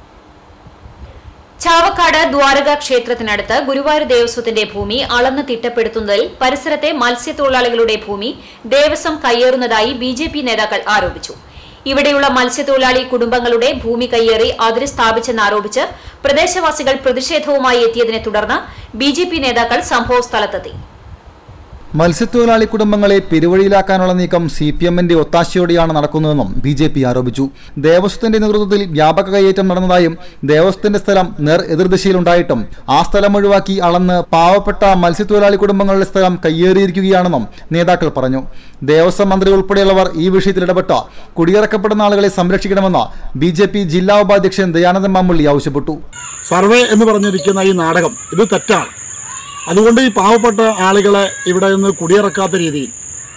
ചാവക്കാട് ദ്വാരക ക്ഷേത്രത്തിനടുത്ത് ഗുരുവായൂർ ദേവസ്വത്തിന്റെ ഭൂമി അളന്ന് തിട്ടപ്പെടുത്തുന്നതിൽ പരിസരത്തെ മത്സ്യത്തൊഴിലാളികളുടെ ഭൂമി ദേവസ്വം കയ്യേറുന്നതായി ബി ജെ പി നേതാക്കൾ ആരോപിച്ചു ഇവിടെയുള്ള മത്സ്യത്തൊഴിലാളി കുടുംബങ്ങളുടെ ഭൂമി കയ്യേറി അതിര് സ്ഥാപിച്ചെന്നാരോപിച്ച് പ്രദേശവാസികൾ പ്രതിഷേധവുമായി എത്തിയതിനെ തുടർന്ന് ബി ജെ പി നേതാക്കൾ സംഭവസ്ഥലത്തെത്തി മത്സ്യത്തൊഴിലാളി കുടുംബങ്ങളെ പെരുവഴിയിലാക്കാനുള്ള നീക്കം സി പി എമ്മിന്റെ ഒത്താശയോടെയാണ് നടക്കുന്നതെന്നും ബി ജെ പി ആരോപിച്ചു ദേവസ്വത്തിന്റെ നേതൃത്വത്തിൽ വ്യാപക കയ്യേറ്റം നടന്നതായും ദേവസ്വത്തിന്റെ സ്ഥലം നേർ എതിർദിശയിലുണ്ടായിട്ടും ആ സ്ഥലം ഒഴിവാക്കി അളന്ന് പാവപ്പെട്ട മത്സ്യത്തൊഴിലാളി കുടുംബങ്ങളുടെ സ്ഥലം കയ്യേറിയിരിക്കുകയാണെന്നും നേതാക്കൾ പറഞ്ഞു ദേവസ്വം മന്ത്രി ഉൾപ്പെടെയുള്ളവർ ഈ വിഷയത്തിൽ ഇടപെട്ട് കുടിയിറക്കപ്പെടുന്ന ആളുകളെ സംരക്ഷിക്കണമെന്ന് ബി ജെ പി ജില്ലാ ഉപാധ്യക്ഷൻ ദയാനന്ദൻ മാമ്പള്ളി ആവശ്യപ്പെട്ടു സർവേ എന്ന് പറഞ്ഞിരിക്കുന്ന ഈ നാടകം ഇത് തെറ്റാണ് അതുകൊണ്ട് ഈ പാവപ്പെട്ട ആളുകളെ ഇവിടെ നിന്ന് കുടിയിറക്കാത്ത രീതിയിൽ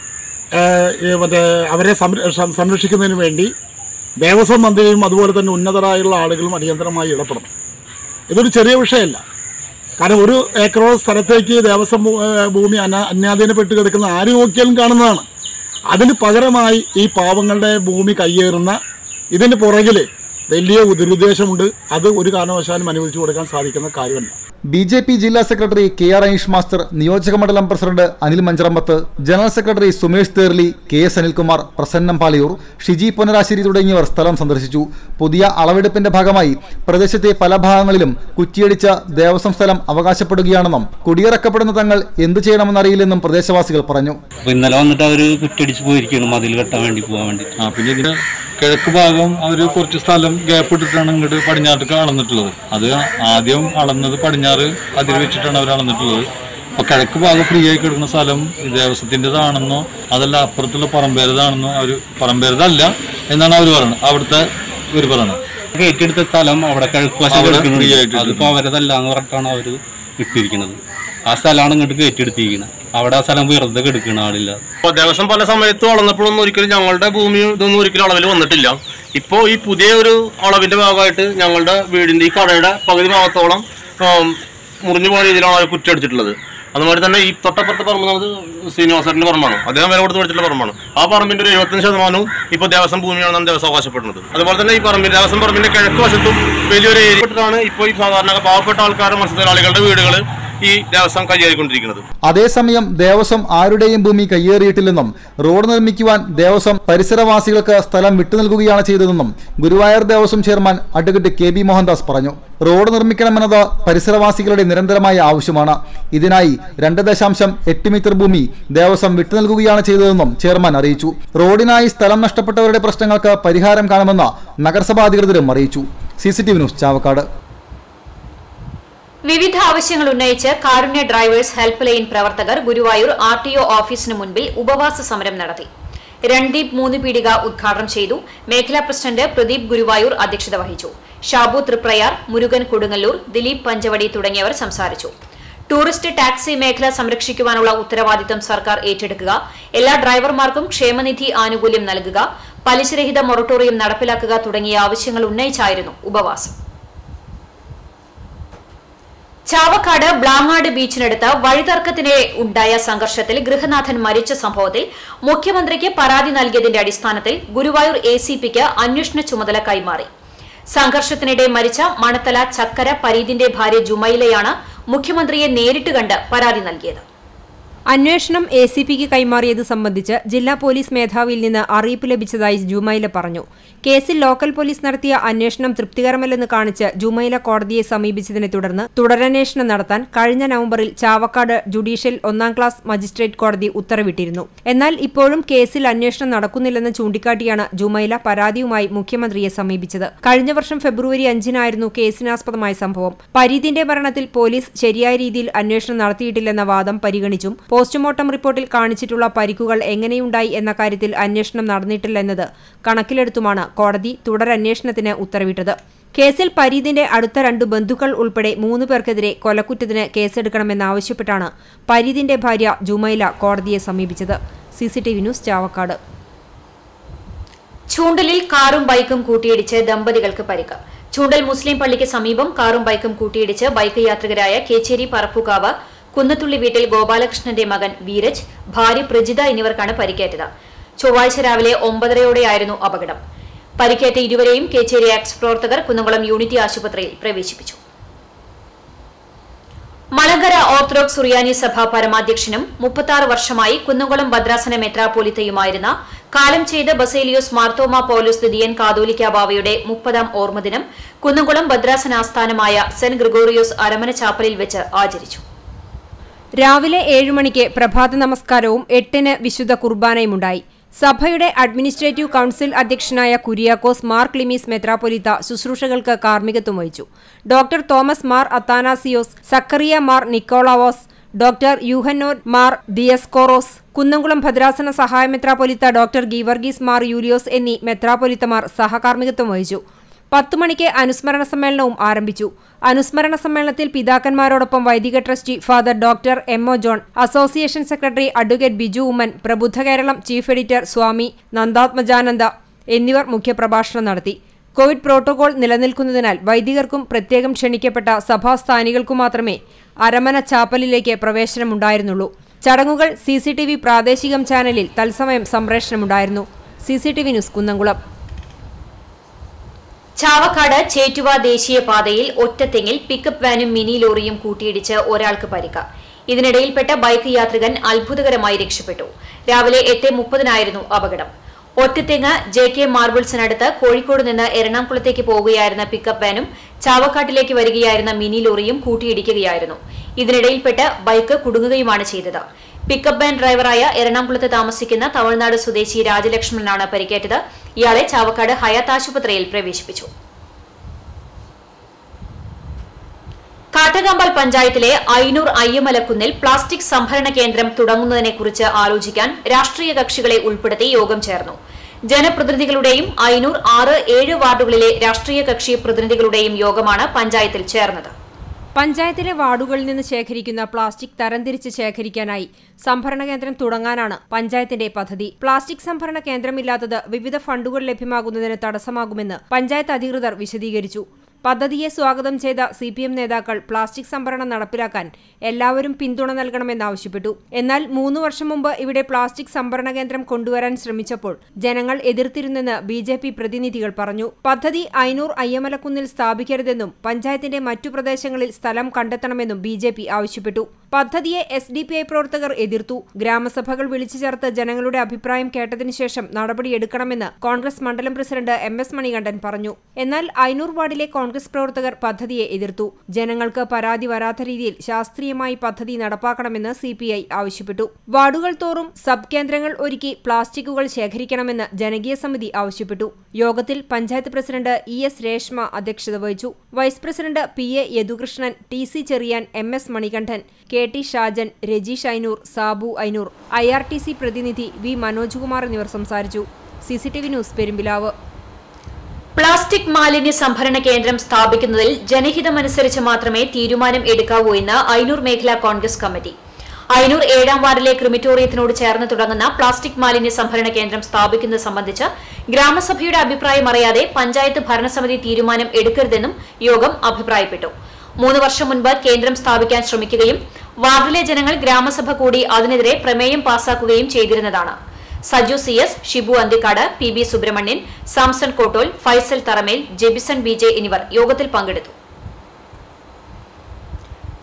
ഏഹ്, ഈ മറ്റേ അവരെ സംര- സം- സംരക്ഷിക്കുന്നതിന് വേണ്ടി ദേവസ്വം മന്ത്രിയും അതുപോലെ തന്നെ ഉന്നതരായുള്ള ആളുകളും അടിയന്തരമായി ഇടപെടണം ഇതൊരു ചെറിയ വിഷയമല്ല കാരണം ഒരു ഏക്കറോളം സ്ഥലത്തേക്ക് ദേവസ്വം ഭൂ- ഏഹ്, ഭൂമി അന അന്യാധീനപ്പെട്ട് കിടക്കുന്ന ആര് നോക്കിയാലും കാണുന്നതാണ് അതിന് പകരമായി ഈ പാവങ്ങളുടെ ഭൂമി കയ്യേറുന്ന ഇതിന് പുറകിൽ വലിയ ദുരുദ്ദേശമുണ്ട് അത് ഒരു കാരണവശാലും അനുവദിച്ചു കൊടുക്കാൻ സാധിക്കുന്ന കാര്യമല്ല ബി ജെ പി ജില്ലാ secretary K R Aneesh master നിയോജക മണ്ഡലം president Anil Mancharambath general secretary Sumesh Therli K S Anilkumar Prasannam Palayur Shiji Punarassery തുടങ്ങിയവർ സ്ഥലം സന്ദർശിച്ചു പുതിയ അളവെടുപ്പിന്റെ ഭാഗമായി പ്രദേശത്തെ പല ഭാഗങ്ങളിലും കുറ്റിയടിച്ച ദേവസ്വം സ്ഥലം അവകാശപ്പെടുകയാണെന്നും കുടിയിറക്കപ്പെടുന്ന തങ്ങൾ എന്തു ചെയ്യണമെന്നറിയില്ലെന്നും പ്രദേശവാസികൾ പറഞ്ഞു അപ്പൊ ഇന്നലെ വന്നിട്ട് അവര് കുറ്റടിച്ച് പോയിരിക്കുകയാണ് മതിൽ കെട്ടാൻ വേണ്ടി പോകാൻ വേണ്ടി ആ പിന്നെ ഇതിന്റെ കിഴക്ക് ഭാഗം അവർ കുറച്ച് സ്ഥലം ഗ്യാപ്പ് ഇട്ടിട്ടാണ് ഇങ്ങോട്ട് പടിഞ്ഞാട്ടേക്ക് അളന്നിട്ടുള്ളത് അത് ആദ്യം അളന്നത് പടിഞ്ഞാറ് അതിൽ വെച്ചിട്ടാണ് അവർ അളന്നിട്ടുള്ളത് അപ്പൊ കിഴക്ക് ഭാഗം ഫ്രീ ആയി കിടക്കുന്ന സ്ഥലം ഈ ദേവസ്വത്തിൻ്റെതാണെന്നോ അതല്ല അപ്പുറത്തുള്ള പറമ്പേരതാണെന്നോ അവർ പറമ്പേരതല്ല എന്നാണ് അവർ പറയുന്നത് അവിടുത്തെ ഇവർ പറയുന്നത് കയറ്റിയെടുത്ത സ്ഥലം അവിടെ കിഴക്ക് വശം അവിടെ കിടക്കുന്നുണ്ട്. free ആയിട്ട് അതിപ്പോ അവരതല്ല എന്ന് പറഞ്ഞിട്ടാണ് അവര് ഇട്ടിരിക്കുന്നത് ആ സ്ഥലമാണ് ഇങ്ങോട്ട് കയറ്റിയെടുത്തിരിക്കുന്നത് അവിടെ ആ സ്ഥലം വെറുതെ കിടക്കുന്ന ആളില്ല ഇപ്പോൾ ദേവസ്വം പല സമയത്തും അളന്നപ്പോഴൊന്നും ഒരിക്കലും ഞങ്ങളുടെ ഭൂമി ഇതൊന്നും ഒരിക്കലും അളവിൽ വന്നിട്ടില്ല ഇപ്പോൾ ഈ പുതിയ ഒരു അളവിന്റെ ഭാഗമായിട്ട് ഞങ്ങളുടെ വീടിന്റെ ഈ കടയുടെ പകുതി ഭാഗത്തോളം ആം, മുറിഞ്ഞു പോയ രീതിയിലാണ് അവർ കുറ്റടിച്ചിട്ടുള്ളത് അതുമാതിരി തന്നെ ഈ തൊട്ടപ്പുറത്തെ പറമ്പ് നമുക്ക് ശ്രീനിവാസന്റെ പറമ്പാണ് അദ്ദേഹം വില കൊടുത്ത് മേടിച്ചിട്ടുള്ള പറമ്പാണ് ആ പറമ്പിന്റെ ഒരു എഴുപത്തഞ്ച് ശതമാനവും ഇപ്പോൾ ദേവസ്വം ഭൂമിയാണെന്നാണ് ദേവസ്വം അവകാശപ്പെടുന്നത് അതുപോലെ തന്നെ ഈ പറമ്പിൽ ദേവസ്വം പറമ്പിന്റെ കിഴക്ക് വശത്തും വലിയൊരു ഏരിയപ്പെട്ടിട്ടാണ് ഇപ്പോൾ ഈ സാധാരണ പാവപ്പെട്ട ആൾക്കാരുടെ മത്സ്യത്തൊഴിലാളികളുടെ വീടുകൾ ഈ ദേവസ്വം കൈകാരിക്കൊണ്ടിരിക്കുന്നത് അതേസമയം ദേവസ്വം ആരുടെയും ഭൂമി കയ്യേറിയിട്ടില്ലെന്നും റോഡ് നിർമ്മിക്കുവാൻ ദേവസ്വം പരിസരവാസികൾക്ക് സ്ഥലം വിട്ടുനൽകുകയാണ് ചെയ്തതെന്നും Guruvayur Devaswom chairman advocate K B Mohandas പറഞ്ഞു റോഡ് നിർമ്മിക്കണമെന്നത് പരിസരവാസികളുടെ നിരന്തരമായ ആവശ്യമാണ് ഇതിനായി രണ്ട് ദശാംശം എട്ട് മീറ്റർ ഭൂമി ദേവസ്വം വിട്ടുനൽകുകയാണ് ചെയ്തതെന്നും ചെയർമാൻ അറിയിച്ചു റോഡിനായി സ്ഥലം നഷ്ടപ്പെട്ടവരുടെ പ്രശ്നങ്ങൾക്ക് പരിഹാരം കാണുമെന്ന് നഗരസഭാ അധികൃതരും അറിയിച്ചു C C T V news Chavakkad വിവിധ ആവശ്യങ്ങൾ ഉന്നയിച്ച് കാരുണ്യ ഡ്രൈവേഴ്സ് ഹെൽപ്പ് ലൈൻ പ്രവർത്തകർ ഗുരുവായൂർ ആർ ടി ഒ ഓഫീസിന് മുൻപിൽ ഉപവാസ സമരം നടത്തി രൺദീപ് മൂന്ന് പീടിക ഉദ്ഘാടനം ചെയ്തു മേഖലാ പ്രസിഡന്റ് പ്രദീപ് ഗുരുവായൂർ അധ്യക്ഷത വഹിച്ചു ഷാബു തൃപ്രയാർ മുരുകൻ കൊടുങ്ങല്ലൂർ ദിലീപ് പഞ്ചവടി തുടങ്ങിയവർ സംസാരിച്ചു ടൂറിസ്റ്റ് ടാക്സി മേഖല സംരക്ഷിക്കുവാനുള്ള ഉത്തരവാദിത്തം സർക്കാർ ഏറ്റെടുക്കുക എല്ലാ ഡ്രൈവർമാർക്കും ക്ഷേമനിധി ആനുകൂല്യം നൽകുക പലിശരഹിത മൊറട്ടോറിയം നടപ്പിലാക്കുക തുടങ്ങിയ ആവശ്യങ്ങൾ ഉന്നയിച്ചായിരുന്നു ഉപവാസം ചാവക്കാട് ബ്ലാങ്ങാട് ബീച്ചിനടുത്ത് വഴിതർക്കത്തിനിടെ ഉണ്ടായ സംഘർഷത്തിൽ ഗൃഹനാഥൻ മരിച്ച സംഭവത്തിൽ മുഖ്യമന്ത്രിക്ക് പരാതി നൽകിയതിന്റെ അടിസ്ഥാനത്തിൽ ഗുരുവായൂർ എ സി പിക്ക് അന്വേഷണ ചുമതല കൈമാറി സംഘർഷത്തിനിടെ മരിച്ച മണത്തല ചക്കര പരീതിന്റെ ഭാര്യ ജുമൈലയാണ് മുഖ്യമന്ത്രിയെ നേരിട്ട് കണ്ട് പരാതി നൽകിയത് അന്വേഷണം എ സി പിക്ക് കൈമാറിയത് സംബന്ധിച്ച് ജില്ലാ പോലീസ് മേധാവിയിൽ നിന്ന് അറിയിപ്പ് ലഭിച്ചതായി ജുമൈല പറഞ്ഞു കേസിൽ ലോക്കൽ പോലീസ് നടത്തിയ അന്വേഷണം തൃപ്തികരമല്ലെന്ന് കാണിച്ച് ജുമൈല കോടതിയെ സമീപിച്ചതിനെ തുടർന്ന് തുടരന്വേഷണം നടത്താൻ കഴിഞ്ഞ നവംബറിൽ ചാവക്കാട് ജുഡീഷ്യൽ ഒന്നാം ക്ലാസ് മജിസ്ട്രേറ്റ് കോടതി ഉത്തരവിട്ടിരുന്നു എന്നാൽ ഇപ്പോഴും കേസിൽ അന്വേഷണം നടക്കുന്നില്ലെന്ന് ചൂണ്ടിക്കാട്ടിയാണ് ജുമൈല പരാതിയുമായി മുഖ്യമന്ത്രിയെ സമീപിച്ചത് കഴിഞ്ഞ വർഷം ഫെബ്രുവരി അഞ്ചിനായിരുന്നു കേസിനാസ്പദമായ സംഭവം പരീതിന്റെ മരണത്തിൽ പോലീസ് ശരിയായ രീതിയിൽ അന്വേഷണം നടത്തിയിട്ടില്ലെന്ന വാദം പരിഗണിച്ചും പോസ്റ്റ്മോർട്ടം റിപ്പോർട്ടിൽ കാണിച്ചിട്ടുള്ള പരിക്കുകൾ എങ്ങനെയുണ്ടായി എന്ന കാര്യത്തിൽ അന്വേഷണം നടന്നിട്ടില്ലെന്നത് കണക്കിലെടുത്തുമാണ് കോടതി തുടരന്വേഷണത്തിന് ഉത്തരവിട്ടത് കേസിൽ പരീതിന്റെ അടുത്ത രണ്ടു ബന്ധുക്കൾ ഉൾപ്പെടെ മൂന്ന് പേർക്കെതിരെ കൊലക്കുറ്റത്തിന് കേസെടുക്കണമെന്നാവശ്യപ്പെട്ടാണ് പരീതിന്റെ ഭാര്യ ജുമൈല കോടതിയെ സമീപിച്ചത് സിസിടിവി ന്യൂസ് ചാവക്കാട് ചൂണ്ടലിൽ കാറും ബൈക്കും കൂട്ടിയിടിച്ച് ദമ്പതികൾക്ക് പരിക്ക് ചൂണ്ടൽ മുസ്ലിം പള്ളിക്ക് സമീപം കാറും ബൈക്കും കൂട്ടിയിടിച്ച് ബൈക്ക് യാത്രികരായ കേച്ചേരി പറപ്പുകാവ് കുന്നത്തുള്ളി വീട്ടിൽ ഗോപാലകൃഷ്ണന്റെ മകൻ വീരജ് ഭാര്യ പ്രജിത എന്നിവർക്കാണ് പരിക്കേറ്റത് ചൊവ്വാഴ്ച രാവിലെ ഒമ്പതരയോടെയായിരുന്നു അപകടം പരിക്കേറ്റ ഇരുവരെയും കേച്ചേരി ആക്സ് പ്രവർത്തകർ കുന്നംകുളം യൂണിറ്റി ആശുപത്രിയിൽ പ്രവേശിപ്പിച്ചു മലങ്കര ഓർത്തഡോക്സ് സുറിയാനി സഭ പരമാധ്യക്ഷനും മുപ്പത്തി വർഷമായി കുന്നംകുളം ഭദ്രാസന മെത്രാപോലിത്തയുമായിരുന്ന കാലം ചെയ്ത ബസേലിയോസ് മാർത്തോമ പൌലോസ് ദിദിയൻ കാതോലിക്ക ബാവയുടെ മുപ്പതാം ഓർമ്മദിനം കുന്നംകുളം ഭദ്രാസന ആസ്ഥാനമായ സെന്റ് ഗ്രിഗോറിയോസ് അരമന ചാപ്പലിൽ വെച്ച് ആചരിച്ചു രാവിലെ ഏഴ് മണിക്ക് പ്രഭാത നമസ്കാരവും എട്ടിന് വിശുദ്ധ കുർബാനയുമുണ്ടായി സഭയുടെ അഡ്മിനിസ്ട്രേറ്റീവ് കൌൺസിൽ അധ്യക്ഷനായ കുര്യാക്കോസ് മാർ ക്ലിമീസ് മെത്രാപ്പൊലിത്ത ശുശ്രൂഷകൾക്ക് കാർമ്മികത്വം വഹിച്ചു ഡോക്ടർ തോമസ് മാർ അത്താനാസിയോസ് സക്കറിയ മാർ നിക്കോളാവോസ് ഡോക്ടർ യുഹന്നോർ മാർ ദിയസ്കോറോസ് കുന്നംകുളം ഭദ്രാസന സഹായ മെത്രാപ്പൊലിത്ത ഡോക്ടർ ഗീവർഗീസ് മാർ യൂലിയോസ് എന്നീ മെത്രാപ്പൊലിത്തമാർ സഹകാർമ്മികത്വം വഹിച്ചു പത്തു മണിക്ക് അനുസ്മരണ സമ്മേളനവും ആരംഭിച്ചു അനുസ്മരണ സമ്മേളനത്തിൽ പിതാക്കന്മാരോടൊപ്പം വൈദിക trustee father doctor M O John association secretary advocate Biju Oommen Prabuddha Keralam chief editor Swami Nandatmajananda എന്നിവർ മുഖ്യപ്രഭാഷണം നടത്തി കോവിഡ് പ്രോട്ടോകോൾ നിലനിൽക്കുന്നതിനാൽ വൈദികർക്കും പ്രത്യേകം ക്ഷണിക്കപ്പെട്ട സഭാസ്ഥാനികൾക്കു മാത്രമേ അരമന ചാപ്പലിലേക്ക് പ്രവേശനമുണ്ടായിരുന്നുള്ളൂ ചടങ്ങുകൾ സി സി ടി വി പ്രാദേശികം ചാനലിൽ തത്സമയം സംപ്രേഷണമുണ്ടായിരുന്നു C C T V news Kunnamkulam Chavakkad Chettuva ദേശീയപാതയിൽ ഒറ്റത്തെങ്ങിൽ പിക്കപ്പ് വാനും മിനി ലോറിയും കൂട്ടിയിടിച്ച് ഒരാൾക്ക് പരിക്ക് ഇതിനിടയിൽപ്പെട്ട ബൈക്ക് യാത്രികൻ അത്ഭുതകരമായി രക്ഷപ്പെട്ടു രാവിലെ എട്ട് മുപ്പതിനായിരുന്നു അപകടം ഒറ്റത്തെങ്ങ് ജെ കെ മാർബിൾസിനടുത്ത് കോഴിക്കോട് നിന്ന് എറണാകുളത്തേക്ക് പോകുകയായിരുന്ന പിക്കപ്പ് വാനും ചാവക്കാട്ടിലേക്ക് വരികയായിരുന്ന മിനി ലോറിയും കൂട്ടിയിടിക്കുകയായിരുന്നു ഇതിനിടയിൽപ്പെട്ട് ബൈക്ക് കുടുങ്ങുകയുമാണ് ചെയ്തത് പിക്കപ്പ് വാൻ ഡ്രൈവറായ എറണാകുളത്ത് താമസിക്കുന്ന തമിഴ്നാട് സ്വദേശി രാജലക്ഷ്മണനാണ് പരിക്കേറ്റത് ഇയാളെ ചാവക്കാട് ഹയാത്ത് ആശുപത്രിയിൽ പ്രവേശിപ്പിച്ചു കാട്ടകാമ്പാൽ പഞ്ചായത്തിലെ ഐനൂർ അയ്യമലക്കുന്നിൽ പ്ലാസ്റ്റിക് സംഭരണ കേന്ദ്രം തുടങ്ങുന്നതിനെക്കുറിച്ച് ആലോചിക്കാൻ രാഷ്ട്രീയ കക്ഷികളെ ഉൾപ്പെടുത്തി യോഗം ചേർന്നു ജനപ്രതിനിധികളുടെയും ഐനൂർ ആറ് ഏഴ് വാർഡുകളിലെ രാഷ്ട്രീയ കക്ഷി പ്രതിനിധികളുടെയും യോഗമാണ് പഞ്ചായത്തിൽ ചേർന്നത് പഞ്ചായത്തിലെ വാർഡുകളിൽ നിന്ന് ശേഖരിക്കുന്ന പ്ലാസ്റ്റിക് തരംതിരിച്ച് ശേഖരിക്കാനായി സംഭരണ കേന്ദ്രം തുടങ്ങാനാണ് പഞ്ചായത്തിന്റെ പദ്ധതി പ്ലാസ്റ്റിക് സംഭരണ കേന്ദ്രമില്ലാത്തത് വിവിധ ഫണ്ടുകൾ ലഭ്യമാകുന്നതിന് തടസ്സമാകുമെന്ന് പഞ്ചായത്ത് അധികൃതർ വിശദീകരിച്ചു പദ്ധതിയെ സ്വാഗതം ചെയ്ത സി പി എം നേതാക്കൾ പ്ലാസ്റ്റിക് സംഭരണം നടപ്പിലാക്കാൻ എല്ലാവരും പിന്തുണ നൽകണമെന്നാവശ്യപ്പെട്ടു എന്നാൽ മൂന്ന് വർഷം മുമ്പ് ഇവിടെ പ്ലാസ്റ്റിക് സംഭരണ കേന്ദ്രം കൊണ്ടുവരാൻ ശ്രമിച്ചപ്പോൾ ജനങ്ങൾ എതിർത്തിരുന്നെന്ന് ബി ജെ പി പ്രതിനിധികൾ പറഞ്ഞു പദ്ധതി ഐനൂർ അയ്യമലക്കുന്നിൽ സ്ഥാപിക്കരുതെന്നും പഞ്ചായത്തിന്റെ മറ്റു പ്രദേശങ്ങളിൽ സ്ഥലം കണ്ടെത്തണമെന്നും ബി ജെ പി ആവശ്യപ്പെട്ടു പദ്ധതിയെ എസ് ഡി പി ഐ പ്രവർത്തകർ എതിർത്തു ഗ്രാമസഭകൾ വിളിച്ചു ചേർത്ത് ജനങ്ങളുടെ അഭിപ്രായം കേട്ടതിനു ശേഷം നടപടിയെടുക്കണമെന്ന് കോൺഗ്രസ് മണ്ഡലം പ്രസിഡന്റ് എം എസ് മണികണ്ഠൻ പറഞ്ഞു എന്നാൽ ഐനൂർ വാർഡിലെ കോൺഗ്രസ് പ്രവർത്തകർ പദ്ധതിയെ എതിർത്തു ജനങ്ങൾക്ക് പരാതി വരാത്ത രീതിയിൽ ശാസ്ത്രീയമായി പദ്ധതി നടപ്പാക്കണമെന്ന് സി പി ഐ ആവശ്യപ്പെട്ടു വാർഡുകൾ തോറും സബ് കേന്ദ്രങ്ങൾ ഒരുക്കി പ്ലാസ്റ്റിക്കുകൾ ശേഖരിക്കണമെന്ന് ജനകീയ സമിതി ആവശ്യപ്പെട്ടു യോഗത്തിൽ panchayat president E S Reshma അധ്യക്ഷത വഹിച്ചു vice president P A Yadukrishnan T C Cherian M S Manikandan K T Shajan Rajeesh Ainoor Sabu Ainoor I R T C പ്രതിനിധി വി മനോജ് കുമാർ എന്നിവർ സംസാരിച്ചു C C T V news Perumpilavu plastic മാലിന്യ സംഭരണ കേന്ദ്രം സ്ഥാപിക്കുന്നതിൽ ജനഹിതമനുസരിച്ച് മാത്രമേ തീരുമാനം എടുക്കാവൂ എന്ന് ഐനൂർ മേഖലാ കോൺഗ്രസ് കമ്മിറ്റി ഐനൂർ ഏഴാം വാർഡിലെ ക്രിമിറ്റോറിയത്തിനോട് ചേർന്ന് തുടങ്ങുന്ന പ്ലാസ്റ്റിക് മാലിന്യ സംഭരണ കേന്ദ്രം സ്ഥാപിക്കുന്നത് സംബന്ധിച്ച് ഗ്രാമസഭയുടെ അഭിപ്രായം അറിയാതെ പഞ്ചായത്ത് ഭരണസമിതി തീരുമാനം എടുക്കരുതെന്നും യോഗം അഭിപ്രായപ്പെട്ടു മൂന്ന് വർഷം മുൻപ് കേന്ദ്രം സ്ഥാപിക്കാൻ ശ്രമിക്കുകയും വാർഡിലെ ജനങ്ങൾ ഗ്രാമസഭ കൂടി അതിനെതിരെ പ്രമേയം പാസാക്കുകയും ചെയ്തിരുന്നതാണ് Saju C S Shibu Anthikad P B Subrahmanian Samson Kottol Faisal Tharamel Jebison B J എന്നിവർ യോഗത്തിൽ പങ്കെടുത്തു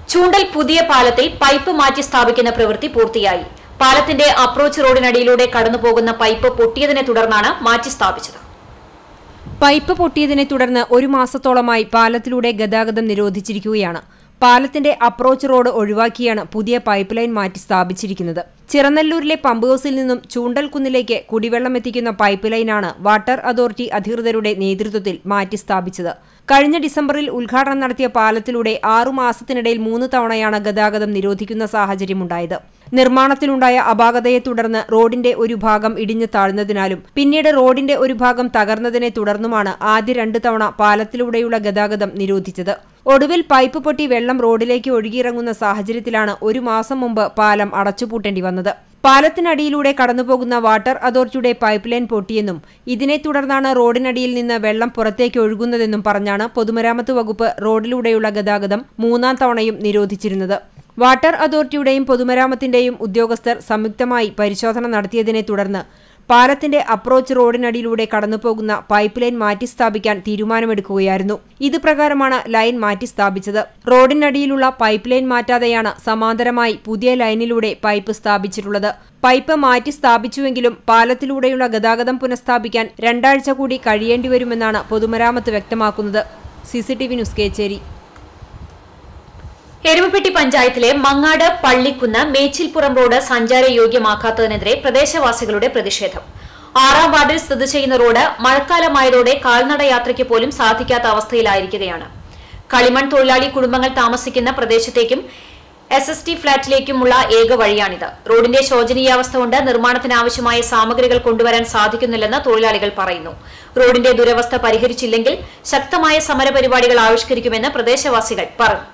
ചൂണ്ടൽ പുതിയ പാലത്തിൽ പൈപ്പ് മാറ്റി സ്ഥാപിക്കുന്ന പ്രവൃത്തി പൂർത്തിയായി പാലത്തിന്റെ അപ്രോച്ച് റോഡിനടിയിലൂടെ കടന്നുപോകുന്ന പൈപ്പ് പൊട്ടിയതിനെ തുടർന്നാണ് മാറ്റി സ്ഥാപിച്ചത് പൈപ്പ് പൊട്ടിയതിനെ തുടർന്ന് ഒരു മാസത്തോളമായി പാലത്തിലൂടെ ഗതാഗതം നിരോധിച്ചിരിക്കുകയാണ് പാലത്തിന്റെ അപ്രോച്ച് റോഡ് ഒഴിവാക്കിയാണ് പുതിയ പൈപ്പ് ലൈൻ മാറ്റി സ്ഥാപിച്ചിരിക്കുന്നത് ചിറനല്ലൂരിലെ പമ്പ് ഹൌസിൽ നിന്നും ചൂണ്ടൽകുന്നിലേക്ക് കുടിവെള്ളം എത്തിക്കുന്ന പൈപ്പ് ലൈനാണ് വാട്ടർ അതോറിറ്റി അധികൃതരുടെ നേതൃത്വത്തിൽ മാറ്റി സ്ഥാപിച്ചത് കഴിഞ്ഞ ഡിസംബറിൽ ഉദ്ഘാടനം നടത്തിയ പാലത്തിലൂടെ ആറു മാസത്തിനിടയിൽ മൂന്ന് തവണയാണ് ഗതാഗതം നിരോധിക്കുന്ന സാഹചര്യമുണ്ടായത് നിർമ്മാണത്തിലുണ്ടായ അപാകതയെ തുടർന്ന് റോഡിന്റെ ഒരു ഭാഗം ഇടിഞ്ഞു താഴ്ന്നതിനാലും പിന്നീട് റോഡിന്റെ ഒരു ഭാഗം തകർന്നതിനെ തുടർന്നുമാണ് ആദ്യ രണ്ട് തവണ പാലത്തിലൂടെയുള്ള ഗതാഗതം നിരോധിച്ചത് ഒടുവിൽ പൈപ്പ് പൊട്ടി വെള്ളം റോഡിലേക്ക് ഒഴുകിയിറങ്ങുന്ന സാഹചര്യത്തിലാണ് ഒരു മാസം മുമ്പ് പാലം അടച്ചുപൂട്ടേണ്ടി വന്നത് പാലത്തിനടിയിലൂടെ കടന്നുപോകുന്ന വാട്ടർ അതോറിറ്റിയുടെ പൈപ്പ് ലൈൻ പൊട്ടിയെന്നും ഇതിനെ തുടർന്നാണ് റോഡിനടിയിൽ നിന്ന് വെള്ളം പുറത്തേക്ക് ഒഴുകുന്നതെന്നും പറഞ്ഞാണ് പൊതുമരാമത്ത് വകുപ്പ് റോഡിലൂടെയുള്ള ഗതാഗതം മൂന്നാം തവണയും നിരോധിച്ചിരുന്നത് വാട്ടർ അതോറിറ്റിയുടെയും പൊതുമരാമത്തിന്റെയും ഉദ്യോഗസ്ഥർ സംയുക്തമായി പരിശോധന നടത്തിയതിനെ തുടർന്ന് പാലത്തിന്റെ അപ്രോച്ച് റോഡിനടിയിലൂടെ കടന്നുപോകുന്ന പൈപ്പ് ലൈൻ മാറ്റി സ്ഥാപിക്കാൻ തീരുമാനമെടുക്കുകയായിരുന്നു ഇത് പ്രകാരമാണ് ലൈൻ മാറ്റി സ്ഥാപിച്ചത് റോഡിനടിയിലുള്ള പൈപ്പ് ലൈൻ മാറ്റാതെയാണ് സമാന്തരമായി പുതിയ ലൈനിലൂടെ പൈപ്പ് സ്ഥാപിച്ചിട്ടുള്ളത് പൈപ്പ് മാറ്റി സ്ഥാപിച്ചുവെങ്കിലും പാലത്തിലൂടെയുള്ള ഗതാഗതം പുനഃസ്ഥാപിക്കാൻ രണ്ടാഴ്ച കൂടി കഴിയേണ്ടിവരുമെന്നാണ് പൊതുമരാമത്ത് വ്യക്തമാക്കുന്നത് സിസിടിവി ന്യൂസ് കേച്ചേരി എരുമപ്പെട്ടി പഞ്ചായത്തിലെ മങ്ങാട് പള്ളിക്കുന്ന് മേച്ചിൽപ്പുറം റോഡ് സഞ്ചാരയോഗ്യമാക്കാത്തതിനെതിരെ പ്രദേശവാസികളുടെ പ്രതിഷേധം ആറാം വാർഡിൽ സ്ഥിതി ചെയ്യുന്ന റോഡ് മഴക്കാലമായതോടെ കാൽനട യാത്രയ്ക്ക് പോലും സാധിക്കാത്ത അവസ്ഥയിലായിരിക്കുകയാണ് കളിമൺ തൊഴിലാളി കുടുംബങ്ങൾ താമസിക്കുന്ന പ്രദേശത്തേക്കും എസ് എസ് ടി ഫ്ളാറ്റിലേക്കുമുള്ള ഏക വഴിയാണിത് റോഡിന്റെ ശോചനീയാവസ്ഥ കൊണ്ട് നിർമ്മാണത്തിനാവശ്യമായ സാമഗ്രികൾ കൊണ്ടുവരാൻ സാധിക്കുന്നില്ലെന്ന് തൊഴിലാളികൾ പറയുന്നു റോഡിന്റെ ദുരവസ്ഥ പരിഹരിച്ചില്ലെങ്കിൽ ശക്തമായ സമരപരിപാടികൾ ആവിഷ്കരിക്കുമെന്ന് പ്രദേശവാസികൾ പറഞ്ഞു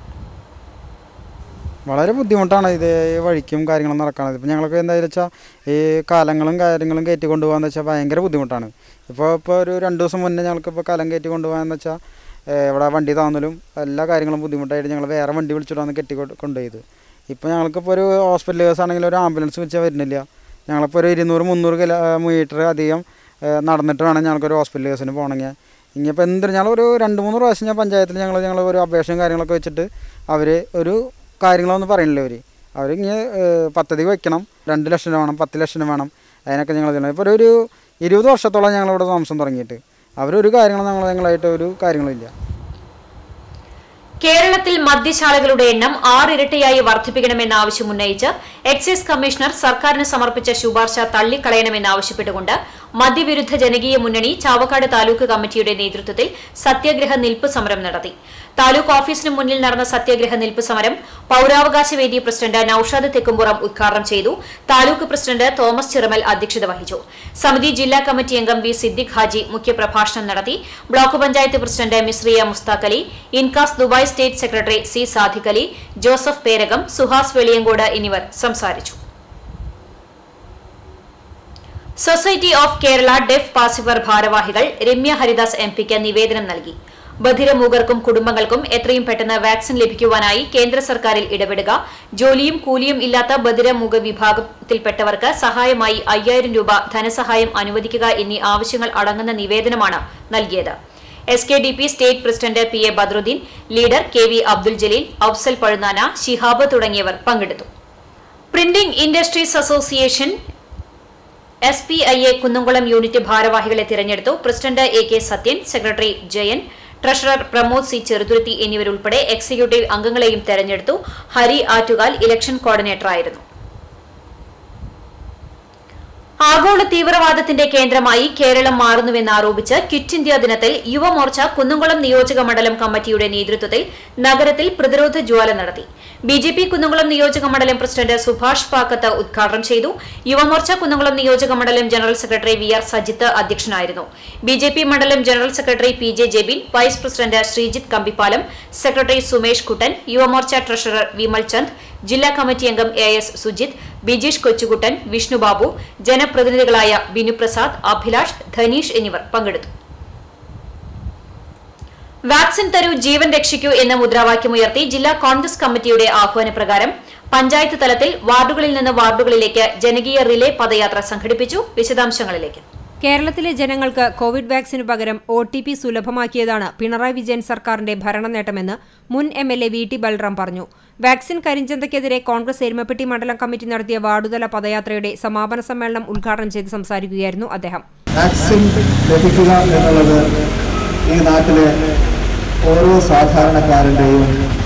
വളരെ ബുദ്ധിമുട്ടാണ് ഇത് ഈ വഴിക്കും കാര്യങ്ങളും നടക്കുന്നത് ഇപ്പോൾ ഞങ്ങൾക്ക് എന്തായാലും വെച്ചാൽ ഈ കാലങ്ങളും കാര്യങ്ങളും കയറ്റി കൊണ്ടുപോകാന്ന് വെച്ചാൽ ഭയങ്കര ബുദ്ധിമുട്ടാണ് ഇപ്പോൾ ഇപ്പോൾ ഒരു രണ്ട് ദിവസം മുന്നേ ഞങ്ങൾക്കിപ്പോൾ കാലം കയറ്റി കൊണ്ടുപോകാന്ന് വെച്ചാൽ ഇവിടെ വണ്ടി താന്നലും എല്ലാ കാര്യങ്ങളും ബുദ്ധിമുട്ടായിട്ട് ഞങ്ങൾ വേറെ വണ്ടി വിളിച്ചിട്ടാണ് കെട്ടി കൊണ്ട് കൊണ്ടുപോയത് ഇപ്പോൾ ഞങ്ങൾക്കിപ്പോൾ ഒരു ഹോസ്പിറ്റൽ കേസ് ആണെങ്കിൽ ഒരു ആംബുലൻസ് വെച്ചാൽ വരുന്നില്ല ഞങ്ങളിപ്പോൾ ഒരു ഇരുന്നൂറ് മുന്നൂറ് കിലോ മീറ്റർ അധികം ഏഹ് നടന്നിട്ട് വേണം ഞങ്ങൾക്കൊരു ഹോസ്പിറ്റൽ കേസിന് പോകണമെങ്കിൽ ഇനിയിപ്പോൾ എന്ത് ഞങ്ങളൊരു രണ്ട് മൂന്ന് പ്രാവശ്യം ഞാൻ പഞ്ചായത്തിൽ ഞങ്ങൾ ഞങ്ങൾ ഒരു അപേക്ഷയും കാര്യങ്ങളൊക്കെ വെച്ചിട്ട് അവർ ഒരു കാര്യങ്ങളൊന്നും പറയണില്ല അവർ അവർ ഇങ്ങനെ പദ്ധതി വയ്ക്കണം രണ്ട് ലക്ഷം രൂപ വേണം പത്ത് ലക്ഷം രൂപ വേണം അതിനൊക്കെ ഞങ്ങൾ ചെയ്യണം ഇപ്പോൾ ഒരു ഇരുപത് വർഷത്തോളം ഞങ്ങളിവിടെ താമസം തുടങ്ങിയിട്ട് അവരൊരു കാര്യങ്ങളും ഞങ്ങൾ ഞങ്ങളായിട്ട് ഒരു കാര്യങ്ങളും ഇല്ല കേരളത്തിൽ മദ്യശാലകളുടെ എണ്ണം ആറിരട്ടിയായി വർദ്ധിപ്പിക്കണമെന്ന ആവശ്യം ഉന്നയിച്ച് എക്സൈസ് കമ്മീഷണർ സർക്കാരിന് സമർപ്പിച്ച ശുപാർശ തള്ളിക്കളയണമെന്നാവശ്യപ്പെട്ടുകൊണ്ട് മദ്യവിരുദ്ധ ജനകീയ മുന്നണി ചാവക്കാട് താലൂക്ക് കമ്മിറ്റിയുടെ നേതൃത്വത്തിൽ സത്യാഗ്രഹ നിൽപ്പ് സമരം നടത്തി താലൂക്ക് ഓഫീസിന് മുന്നിൽ നടന്ന സത്യാഗ്രഹ നിൽപ്പ് സമരം പൌരാവകാശ വേദി പ്രസിഡന്റ് നൌഷാദ് തെക്കുംപുറം ഉദ്ഘാടനം ചെയ്തു താലൂക്ക് പ്രസിഡന്റ് തോമസ് ചിറമൽ അധ്യക്ഷത വഹിച്ചു സമിതി ജില്ലാ കമ്മിറ്റി അംഗം വി സിദ്ദിഖ് ഹാജി മുഖ്യപ്രഭാഷണം നടത്തി block panchayat president Misriya Mushtaq Ali Incas Dubai state secretary C Sadiq Ali Joseph Perakam Suhas Veliyankode എന്നിവർ സംസാരിച്ചു സൊസൈറ്റി ഓഫ് കേരള ഡെഫ് പാസിഫർ ഭാരവാഹികൾ രമ്യ ഹരിദാസ് എം പിക്ക് നിവേദനം നൽകി ബധിരമൂകർക്കും കുടുംബങ്ങൾക്കും എത്രയും പെട്ടെന്ന് വാക്സിൻ ലഭിക്കുവാനായി കേന്ദ്ര സർക്കാരിൽ ഇടപെടുക ജോലിയും കൂലിയും ഇല്ലാത്ത ബധിരമൂക വിഭാഗത്തിൽപ്പെട്ടവർക്ക് സഹായമായി അയ്യായിരം രൂപ ധനസഹായം അനുവദിക്കുക എന്നീ ആവശ്യങ്ങൾ അടങ്ങുന്ന നിവേദനമാണ് നൽകിയത് S K D P state president P A Badruddin leader K V Abdul Jaleel Afsal Pazhunnana Shihab തുടങ്ങിയവർ പങ്കെടുത്തു printing industries association S P I A Kunnamkulam unit ഭാരവാഹികളെ തിരഞ്ഞെടുത്തു president A K Sathyan secretary Jayan treasurer Pramod C Cheruthuruthy എന്നിവരുൾപ്പെടെ എക്സിക്യൂട്ടീവ് അംഗങ്ങളെയും തെരഞ്ഞെടുത്തു ഹരി ആറ്റുകാൽ ഇലക്ഷൻ കോർഡിനേറ്ററായിരുന്നു ആഗോള തീവ്രവാദത്തിന്റെ കേന്ദ്രമായി കേരളം മാറുന്നുവെന്നാരോപിച്ച് ക്വിറ്റ് ഇന്ത്യ ദിനത്തിൽ യുവമോർച്ച കുന്നംകുളം നിയോജക മണ്ഡലം കമ്മിറ്റിയുടെ നേതൃത്വത്തിൽ നഗരത്തിൽ പ്രതിരോധ ജ്വാല നടത്തി ബി ജെ പി കുന്നംകുളം നിയോജക മണ്ഡലം പ്രസിഡന്റ് സുഭാഷ് പാക്കത്ത് ഉദ്ഘാടനം ചെയ്തു യുവമോർച്ച കുന്നംകുളം നിയോജക മണ്ഡലം general secretary V R Sajith അധ്യക്ഷനായിരുന്നു ബി ജെ പി മണ്ഡലം general secretary P J Jebin vice president Sreejith Kambippalam secretary Sumesh Kuttan Yuvamorcha treasurer Vimal Chand ജില്ലാ കമ്മിറ്റി അംഗം എ എസ് സുജിത് ബിജീഷ് കൊച്ചുകുട്ടൻ വിഷ്ണുബാബു ജനപ്രതിനിധികളായ ബിനുപ്രസാദ് അഭിലാഷ് ധനീഷ് എന്നിവർ പങ്കെടുത്തു വാക്സിൻ തരൂ ജീവൻ രക്ഷിക്കൂ എന്ന മുദ്രാവാക്യമുയർത്തി ജില്ലാ കോൺഗ്രസ് കമ്മിറ്റിയുടെ ആഹ്വാനപ്രകാരം പഞ്ചായത്ത് തലത്തിൽ വാർഡുകളിൽ നിന്ന് വാർഡുകളിലേക്ക് ജനകീയ റിലേ പദയാത്ര സംഘടിപ്പിച്ചു വിശദാംശങ്ങളിലേക്ക് കേരളത്തിലെ ജനങ്ങൾക്ക് കോവിഡ് വാക്സിനു പകരം ഒ ടി പി സുലഭമാക്കിയതാണ് പിണറായി വിജയൻ സർക്കാരിന്റെ ഭരണനേട്ടമെന്ന് മുൻ M L A V T Balram പറഞ്ഞു വാക്സിൻ കരിഞ്ചന്തയ്ക്കെതിരെ കോൺഗ്രസ് എരുമപ്പെട്ടി മണ്ഡലം കമ്മിറ്റി നടത്തിയ വാർഡുതല പദയാത്രയുടെ സമാപന സമ്മേളനം ഉദ്ഘാടനം ചെയ്ത് സംസാരിക്കുകയായിരുന്നു അദ്ദേഹം വാക്സിൻ ലഭിക്കുക എന്നുള്ളത് ഈ നാട്ടിലെ ഓരോ സാധാരണക്കാരൻ്റെയും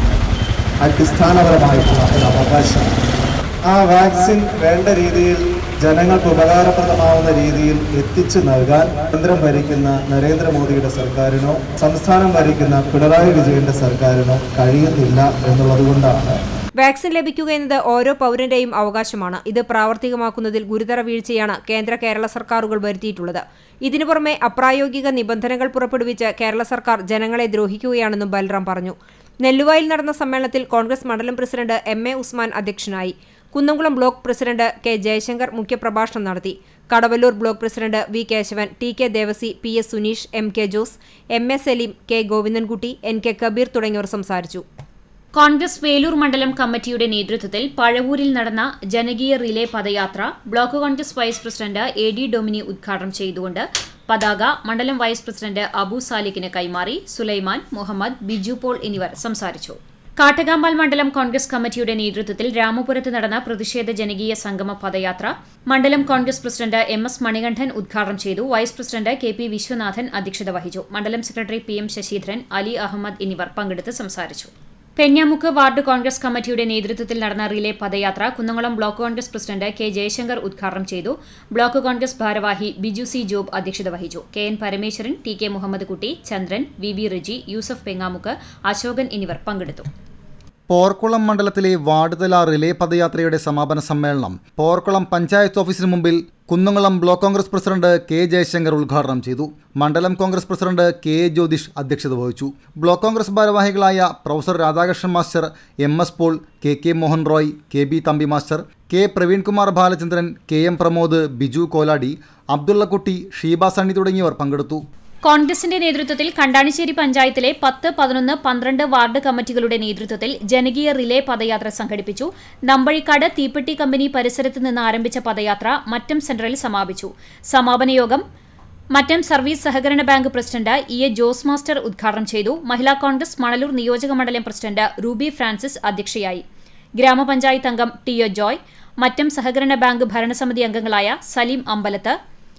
അടിസ്ഥാനപരമായിട്ടുള്ള ഒരു അവകാശമാണ് ആ വാക്സിൻ വേണ്ട രീതിയിൽ ജനങ്ങൾക്ക് ഉപകാരപ്രദമാവുന്ന രീതിയിൽ എത്തിച്ചു നൽകാൻ കേന്ദ്രം ഭരിക്കുന്ന നരേന്ദ്രമോദിയുടെ സർക്കാരിനോ സംസ്ഥാനം ഭരിക്കുന്ന പിണറായി വിജയന്റെ സർക്കാരിനോ കഴിയുന്നില്ല എന്നുള്ളത് കൊണ്ടാണ് വാക്സിൻ ലഭിക്കുക എന്നത് ഓരോ പൗരന്റെയും അവകാശമാണ് ഇത് പ്രാവർത്തികമാക്കുന്നതിൽ ഗുരുതര വീഴ്ചയാണ് കേന്ദ്ര കേരള സർക്കാരുകൾ വരുത്തിയിട്ടുള്ളത് ഇതിനു പുറമെ അപ്രായോഗിക നിബന്ധനകൾ പുറപ്പെടുവിച്ച് കേരള സർക്കാർ ജനങ്ങളെ ദ്രോഹിക്കുകയാണെന്നും ബൽറാം പറഞ്ഞു നെല്ലുവായിൽ നടന്ന സമ്മേളനത്തിൽ കോൺഗ്രസ് മണ്ഡലം പ്രസിഡന്റ് എം എ ഉസ്മാൻ അധ്യക്ഷനായി Kunnamkulam block president K Jayashankar മുഖ്യപ്രഭാഷണം നടത്തി Kadavallur block president V Kesavan T K Devasy P S Suneesh M K Jose M A Saleem K Govindankutty N K Kabeer തുടങ്ങിയവർ സംസാരിച്ചു കോൺഗ്രസ് വേലൂർ മണ്ഡലം കമ്മിറ്റിയുടെ നേതൃത്വത്തിൽ പഴവൂരിൽ നടന്ന ജനകീയ റിലേ പദയാത്ര block Congress vice president A D Domini ഉദ്ഘാടനം ചെയ്തുകൊണ്ട് പതാക മണ്ഡലം വൈസ് പ്രസിഡന്റ് അബു സാലിക്കിന് കൈമാറി സുലൈമാൻ മുഹമ്മദ് ബിജു പോൾ എന്നിവർ സംസാരിച്ചു കാട്ടകാമ്പാൽ മണ്ഡലം കോൺഗ്രസ് കമ്മിറ്റിയുടെ നേതൃത്വത്തിൽ രാമപുരത്ത് നടന്ന പ്രതിഷേധ ജനകീയ സംഗമ പദയാത്ര മണ്ഡലം Congress president M S Manikandan ഉദ്ഘാടനം ചെയ്തു vice president K P Viswanathan അധ്യക്ഷത വഹിച്ചു മണ്ഡലം secretary P M Sasidharan Ali Ahmed എന്നിവർ പങ്കെടുത്ത് സംസാരിച്ചു പെഞ്ഞാമുക്ക് വാർഡ് കോൺഗ്രസ് കമ്മിറ്റിയുടെ നേതൃത്വത്തിൽ നടന്ന റിലേ പദയാത്ര Kunnamkulam block Congress president K Jayashankar ഉദ്ഘാടനം ചെയ്തു ബ്ലോക്ക് കോൺഗ്രസ് ഭാരവാഹി ബിജു സി ജോബ് അധ്യക്ഷത വഹിച്ചു K N Parameswaran T K Muhammad Kutty Chandran V V Riji Yusuf Pengamukku Ashokan എന്നിവർ പങ്കെടുത്തു പോർക്കുളം മണ്ഡലത്തിലെ വാർഡുതല റിലേ പദയാത്രയുടെ സമാപന സമ്മേളനം പോർക്കുളം പഞ്ചായത്ത് ഓഫീസിന് മുമ്പിൽ Kunnamkulam block Congress president K Jayashankar ഉദ്ഘാടനം ചെയ്തു മണ്ഡലം Congress president K A Jyothish അധ്യക്ഷത വഹിച്ചു ബ്ലോക്ക് കോൺഗ്രസ് ഭാരവാഹികളായ professor Radhakrishnan master M S Paul K K Mohan Roy K B Thampi master K Praveenkumar Balachandran K M Pramod Biju Koladi Abdullakutty Sheeba Sunny തുടങ്ങിയവർ പങ്കെടുത്തു കോൺഗ്രസിന്റെ നേതൃത്വത്തിൽ കണ്ടാണിശ്ശേരി പഞ്ചായത്തിലെ പത്ത് പതിനൊന്ന് പന്ത്രണ്ട് വാർഡ് കമ്മിറ്റികളുടെ നേതൃത്വത്തിൽ ജനകീയ റിലേ പദയാത്ര സംഘടിപ്പിച്ചു നമ്പഴിക്കാട് തീപ്പെട്ടി കമ്പനി പരിസരത്ത് നിന്ന് ആരംഭിച്ച പദയാത്ര മറ്റം സെന്ററിൽ സമാപിച്ചു സമാപന യോഗം മറ്റം സർവീസ് സഹകരണ bank president E A Jose master ഉദ്ഘാടനം ചെയ്തു മഹിളാ കോൺഗ്രസ് മണലൂർ നിയോജക മണ്ഡലം പ്രസിഡന്റ് റൂബി ഫ്രാൻസിസ് അധ്യക്ഷയായി ഗ്രാമപഞ്ചായത്ത് അംഗം ടി ഒ ജോയ് മറ്റം സഹകരണ ബാങ്ക് ഭരണസമിതി അംഗങ്ങളായ സലീം അമ്പലത്ത്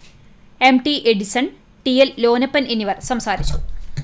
M T Edison T L Lonappan എന്നിവർ സംസാരിച്ചു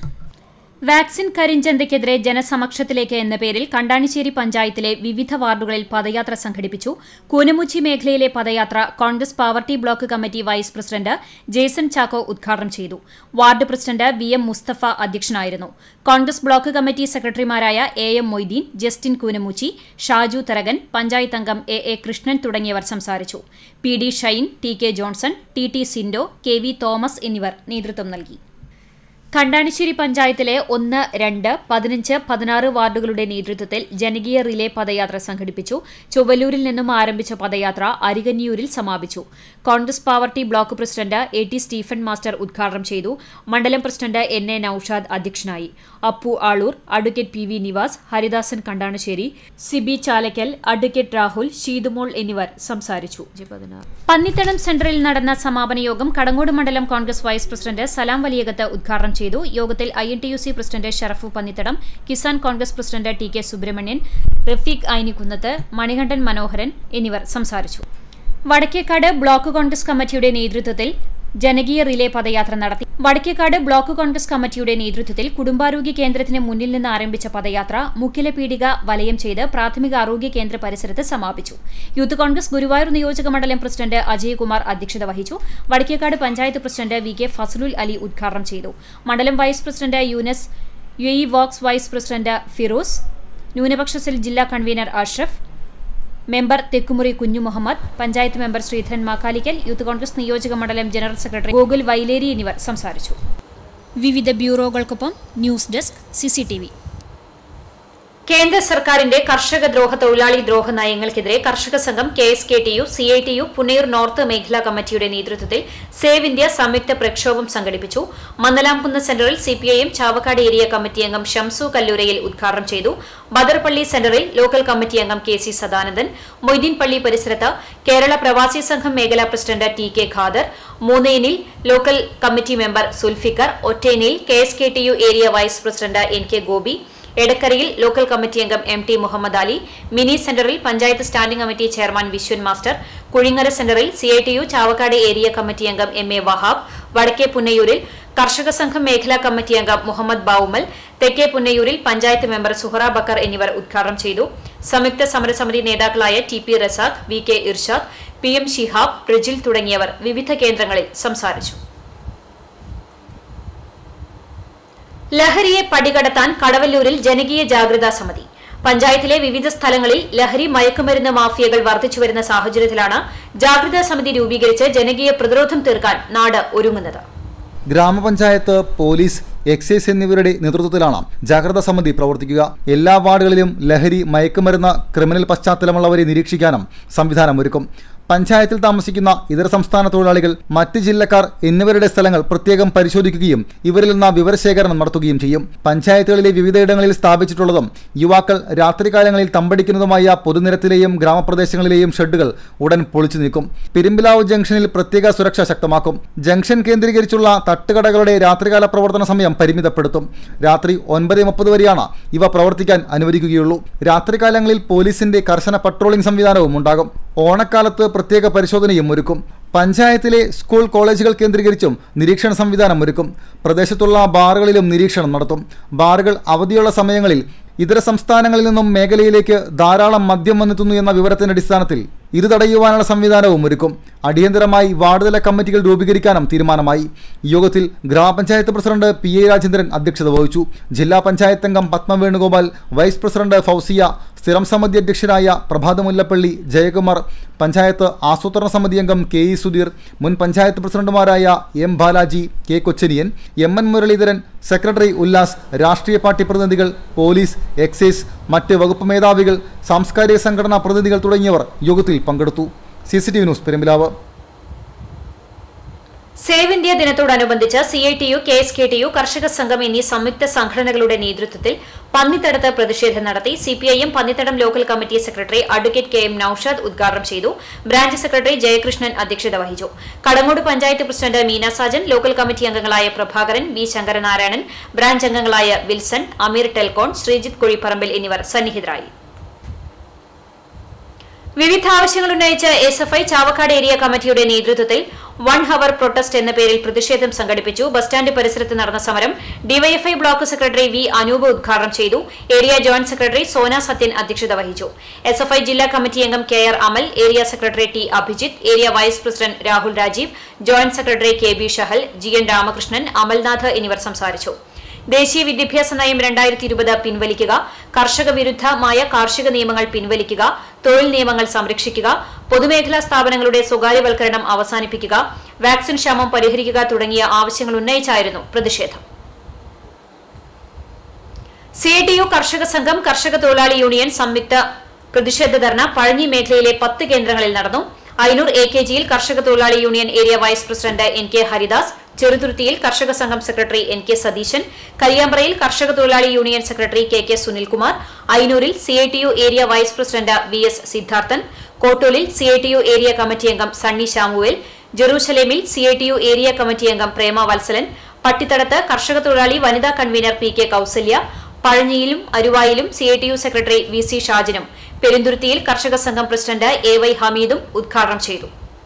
വാക്സിൻ കരിഞ്ചന്തയ്ക്കെതിരെ ജനസമക്ഷത്തിലേക്ക് എന്ന പേരിൽ കണ്ടാണിശ്ശേരി പഞ്ചായത്തിലെ വിവിധ വാർഡുകളിൽ പദയാത്ര സംഘടിപ്പിച്ചു കൂനമുച്ചി മേഖലയിലെ പദയാത്ര Congress Pavaratty block committee vice president Jason Chacko ഉദ്ഘാടനം ചെയ്തു ward president V M Mustafa അധ്യക്ഷനായിരുന്നു കോൺഗ്രസ് ബ്ലോക്ക് കമ്മിറ്റി സെക്രട്ടറിമാരായ A M Moideen Justin Koonamuchi Shaju Tharakan panchayat അംഗം എ എ കൃഷ്ണൻ തുടങ്ങിയവർ സംസാരിച്ചു P D Shine T K Johnson T T Sindo K V Thomas എന്നിവർ നേതൃത്വം നൽകി കണ്ടാണിശ്ശേരി പഞ്ചായത്തിലെ ഒന്ന് രണ്ട് പതിനഞ്ച് പതിനാറ് വാർഡുകളുടെ നേതൃത്വത്തിൽ ജനകീയ റിലേ പദയാത്ര സംഘടിപ്പിച്ചു ചൊവ്വലൂരിൽ നിന്നും ആരംഭിച്ച പദയാത്ര അരികന്നിയൂരിൽ സമാപിച്ചു Congress Pavaratty block president A T Stephen master ഉദ്ഘാടനം ചെയ്തു മണ്ഡലം പ്രസിഡന്റ് എൻ എ നൌഷാദ് അധ്യക്ഷനായി Appu Aloor advocate P V Nivas Haridasan Kandanassery Sibi Chalakkal advocate Rahul Sheethumol എന്നിവർ സംസാരിച്ചു പന്നിത്തടം സെന്ററിൽ നടന്ന സമാപന യോഗം കടങ്ങോട് മണ്ഡലം Congress vice president Salam Valiyakath ഉദ്ഘാടനം ചെയ്തു യോഗത്തിൽ I N T U C president Sharafu Pannithadam Kisan Congress president T K Subramanian Rafeeq Ainikkunnath Manikandan Manoharan എന്നിവർ സംസാരിച്ചു വടക്കേക്കാട് ബ്ലോക്ക് കോൺഗ്രസ് കമ്മിറ്റിയുടെ നേതൃത്വത്തിൽ ജനകീയ റിലേ പദയാത്ര നടത്തി വടക്കേക്കാട് ബ്ലോക്ക് കോൺഗ്രസ് കമ്മിറ്റിയുടെ നേതൃത്വത്തിൽ കുടുംബാരോഗ്യ കേന്ദ്രത്തിന് മുന്നിൽ നിന്ന് ആരംഭിച്ച പദയാത്ര മുക്കില പീടിക വലയം ചെയ്ത് പ്രാഥമിക ആരോഗ്യ കേന്ദ്ര പരിസരത്ത് സമാപിച്ചു യൂത്ത് കോൺഗ്രസ് ഗുരുവായൂർ നിയോജക മണ്ഡലം പ്രസിഡന്റ് അജയ്കുമാർ അധ്യക്ഷത വഹിച്ചു Vadakkekad panchayat president V K Fazalul Ali ഉദ്ഘാടനം ചെയ്തു മണ്ഡലം vice president Younus U E വോക്സ് വൈസ് പ്രസിഡന്റ് ഫിറോസ് ന്യൂനപക്ഷ സെൽ ജില്ലാ convener Ashraf member Thekkumuri Kunju Muhammad panchayat member Sreedharan Makkalikkal youth Congress നിയോജക മണ്ഡലം ജനറൽ സെക്രട്ടറി ഗോകുൽ വൈലേരി എന്നിവർ സംസാരിച്ചു വിവിധ ബ്യൂറോകൾക്കൊപ്പം ന്യൂസ് ഡെസ്ക് സിസിടിവി കേന്ദ്ര സർക്കാരിന്റെ കർഷക ദ്രോഹ തൊഴിലാളി ദ്രോഹ നയങ്ങൾക്കെതിരെ കർഷക സംഘം K S K T U C I T U Punnayur north മേഖലാ കമ്മിറ്റിയുടെ നേതൃത്വത്തിൽ സേവ് ഇന്ത്യ സംയുക്ത പ്രക്ഷോഭം സംഘടിപ്പിച്ചു മന്നലാംകുന്ന് സെന്ററിൽ സിപിഐഎം ചാവക്കാട് ഏരിയ കമ്മിറ്റി അംഗം ഷംസു കല്ലൂരയിൽ ഉദ്ഘാടനം ചെയ്തു ബദർപള്ളി സെന്ററിൽ ലോക്കൽ കമ്മിറ്റി അംഗം കെ സി സദാനന്ദൻ മൊയ്തീൻ പള്ളി പരിസരത്ത് കേരള പ്രവാസി സംഘം മേഖലാ പ്രസിഡന്റ് ടി കെ ഖാദർ മൂന്നേനിൽ ലോക്കൽ കമ്മിറ്റി മെമ്പർ സുൽഫിക്കർ ഒറ്റേനിയിൽ K S K T U area vice president N K Gopi എടക്കരയിൽ ലോക്കൽ കമ്മിറ്റി അംഗം M T Muhammad Ali mini സെന്ററിൽ panchayat standing committee chairman Viswan master Kuzhingara സെന്ററിൽ C I T U Chavakkad area committee അംഗം M A Vahab വടക്കേ പുന്നയൂരിൽ കർഷക സംഘം മേഖലാ കമ്മിറ്റി അംഗം മുഹമ്മദ് ബാവുമൽ തെക്കേ പുന്നയൂരിൽ പഞ്ചായത്ത് മെമ്പർ സുഹറ ബക്കർ എന്നിവർ ഉദ്ഘാടനം ചെയ്തു സംയുക്ത സമരസമിതി നേതാക്കളായ T P Razak V K Irshad P M Shihab Rijil തുടങ്ങിയവർ വിവിധ കേന്ദ്രങ്ങളിൽ സംസാരിച്ചു ലഹരിയെ പടികടത്താൻ കടവല്ലൂരിൽ ജനകീയ ജാഗ്രതാ സമിതി പഞ്ചായത്തിലെ വിവിധ സ്ഥലങ്ങളിൽ ലഹരി മയക്കുമരുന്ന് മാഫിയകൾ വർദ്ധിച്ചുവരുന്ന സാഹചര്യത്തിലാണ് ജാഗ്രതാ സമിതി രൂപീകരിച്ച് ജനകീയ പ്രതിരോധം തീർക്കാൻ നാട് ഒരുങ്ങുന്നത് ഗ്രാമപഞ്ചായത്ത് പോലീസ് എക്സൈസ് എന്നിവരുടെ നേതൃത്വത്തിലാണ് ജാഗ്രതാ സമിതി പ്രവർത്തിക്കുക എല്ലാ വാർഡുകളിലും ലഹരി മയക്കുമരുന്ന് ക്രിമിനൽ പശ്ചാത്തലമുള്ളവരെ നിരീക്ഷിക്കാനും സംവിധാനമൊരുക്കും പഞ്ചായത്തിൽ താമസിക്കുന്ന ഇതര സംസ്ഥാന തൊഴിലാളികൾ മറ്റ് ജില്ലക്കാർ എന്നിവരുടെ സ്ഥലങ്ങൾ പ്രത്യേകം പരിശോധിക്കുകയും ഇവരിൽ നിന്ന് വിവരശേഖരണം നടത്തുകയും ചെയ്യും പഞ്ചായത്തുകളിലെ വിവിധയിടങ്ങളിൽ സ്ഥാപിച്ചിട്ടുള്ളതും യുവാക്കൾ രാത്രികാലങ്ങളിൽ തമ്പടിക്കുന്നതുമായ പൊതുനിരത്തിലെയും ഗ്രാമപ്രദേശങ്ങളിലെയും ഷെഡുകൾ ഉടൻ പൊളിച്ചു നീക്കും പെരുമ്പിലാവ് ജംഗ്ഷനിൽ പ്രത്യേക സുരക്ഷ ശക്തമാക്കും ജംഗ്ഷൻ കേന്ദ്രീകരിച്ചുള്ള തട്ടുകടകളുടെ രാത്രികാല പ്രവർത്തന സമയം പരിമിതപ്പെടുത്തും രാത്രി ഒൻപത് മുപ്പത് വരെയാണ് ഇവ പ്രവർത്തിക്കാൻ അനുവദിക്കുകയുള്ളൂ രാത്രികാലങ്ങളിൽ പോലീസിന്റെ കർശന പട്രോളിംഗ് സംവിധാനവും ഉണ്ടാകും ഓണക്കാലത്ത് പ്രത്യേക പരിശോധനയും ഒരുക്കും പഞ്ചായത്തിലെ സ്കൂൾ കോളേജുകൾ കേന്ദ്രീകരിച്ചും നിരീക്ഷണ സംവിധാനം ഒരുക്കും പ്രദേശത്തുള്ള ബാറുകളിലും നിരീക്ഷണം നടത്തും ബാറുകൾ അവധിയുള്ള സമയങ്ങളിൽ ഇതര സംസ്ഥാനങ്ങളിൽ നിന്നും മേഖലയിലേക്ക് ധാരാളം മദ്യം വന്നെത്തുന്നു എന്ന വിവരത്തിന്റെ അടിസ്ഥാനത്തിൽ ഇത് തടയുവാനുള്ള സംവിധാനവും ഒരുക്കും അടിയന്തരമായി വാർഡുതല കമ്മിറ്റികൾ രൂപീകരിക്കാനും തീരുമാനമായി യോഗത്തിൽ ഗ്രാമപഞ്ചായത്ത് പ്രസിഡന്റ് പി എ രാജേന്ദ്രൻ അധ്യക്ഷത വഹിച്ചു ജില്ലാ പഞ്ചായത്ത് അംഗം പത്മ വേണുഗോപാൽ വൈസ് പ്രസിഡന്റ് ഫൗസിയ സ്ഥിരം സമിതി അധ്യക്ഷരായ പ്രഭാത മുല്ലപ്പള്ളി ജയകുമാർ പഞ്ചായത്ത് ആസൂത്രണ സമിതി അംഗം കെ ഇ സുധീർ മുൻ പഞ്ചായത്ത് പ്രസിഡന്റുമാരായ M Balaji K Kochaniyan M N Muraleedharan secretary Ullas രാഷ്ട്രീയ പാർട്ടി പ്രതിനിധികൾ പോലീസ് എക്സൈസ് മറ്റ് വകുപ്പ് മേധാവികൾ സാംസ്കാരിക സംഘടനാ പ്രതിനിധികൾ തുടങ്ങിയവർ യോഗത്തിൽ പങ്കെടുത്തു C C T V news Perumpilavu save India ദിനത്തോടനുബന്ധിച്ച് C I T U K S K T U കർഷക സംഘം എന്നീ സംയുക്ത സംഘടനകളുടെ നേതൃത്വത്തിൽ പന്നിത്തടത്ത് പ്രതിഷേധം നടത്തി CPIM Pannithadam local committee secretary advocate K M Naushad ഉദ്ഘാടനം ചെയ്തു ബ്രാഞ്ച് സെക്രട്ടറി ജയകൃഷ്ണൻ അധ്യക്ഷത വഹിച്ചു Kadangode panchayat president Meena Sajan local committee അംഗങ്ങളായ പ്രഭാകരൻ വി ശങ്കരനാരായണൻ ബ്രാഞ്ച് അംഗങ്ങളായ വിൽസൺ അമീർ ടെൽക്കോൺ ശ്രീജിത്ത് കുഴിപ്പറമ്പിൽ എന്നിവർ സന്നിഹിതരായി വിവിധ ആവശ്യങ്ങൾ ഉന്നയിച്ച് S F I Chavakkad area കമ്മിറ്റിയുടെ നേതൃത്വത്തിൽ വൺ ഹവർ പ്രൊട്ടസ്റ്റ് എന്ന പേരിൽ പ്രതിഷേധം സംഘടിപ്പിച്ചു ബസ് സ്റ്റാൻഡ് പരിസരത്ത് നടന്ന സമരം DYFI block secretary V Anoop ഉദ്ഘാടനം ചെയ്തു area joint secretary Sona Sathyan അധ്യക്ഷത വഹിച്ചു എസ് എഫ് ഐ ജില്ലാ കമ്മിറ്റി അംഗം K R Amal area secretary T Abhijith area vice president Rahul Rajeev joint secretary K B Shahal G N Ramakrishnan Amalnath എന്നിവർ സംസാരിച്ചു ദേശീയ വിദ്യാഭ്യാസ നയം രണ്ടായിരത്തി ഇരുപത് പിൻവലിക്കുക കർഷക വിരുദ്ധമായ കാർഷിക നിയമങ്ങൾ പിൻവലിക്കുക തൊഴിൽ നിയമങ്ങൾ സംരക്ഷിക്കുക പൊതുമേഖലാ സ്ഥാപനങ്ങളുടെ സ്വകാര്യവൽക്കരണം അവസാനിപ്പിക്കുക വാക്സിൻ ക്ഷാമം പരിഹരിക്കുക തുടങ്ങിയ ആവശ്യങ്ങൾ ഉന്നയിച്ചായിരുന്നു പ്രതിഷേധം സി ടി യു കർഷക സംഘം കർഷക തൊഴിലാളി യൂണിയൻ സംയുക്ത പ്രതിഷേധ ധർണ പഴഞ്ഞി മേഖലയിലെ പത്ത് കേന്ദ്രങ്ങളിൽ നടന്നു അയനൂർ എ കെ ജിയിൽ കർഷക തൊഴിലാളി union area vice president N K Haridas ചെറുതുരുത്തിയിൽ കർഷക സംഘം സെക്രട്ടറി എൻ കെ സതീശൻ കരിയാമ്പ്രയിൽ കർഷക തൊഴിലാളി union secretary K K Sunilkumar അയനൂരിൽ C I T U area vice president V S Sidharthan കോട്ടൂലിൽ C I T U area committee അംഗം സണ്ണി ശാമുവേൽ ജെറൂസലേമിൽ C I T U area committee അംഗം പ്രേമ വത്സലൻ പട്ടിത്തടത്ത് കർഷക തൊഴിലാളി വനിതാ കൺവീനർ പി കെ കൌസല്യ പഴഞ്ഞിയിലും അരുവായിലും C I T U secretary V C ഷാജിനും പെരുന്തുരുത്തിയിൽ കർഷക സംഘം പ്രസിഡന്റ് എ വൈ ഹമീദും ഉദ്ഘാടനം ചെയ്തു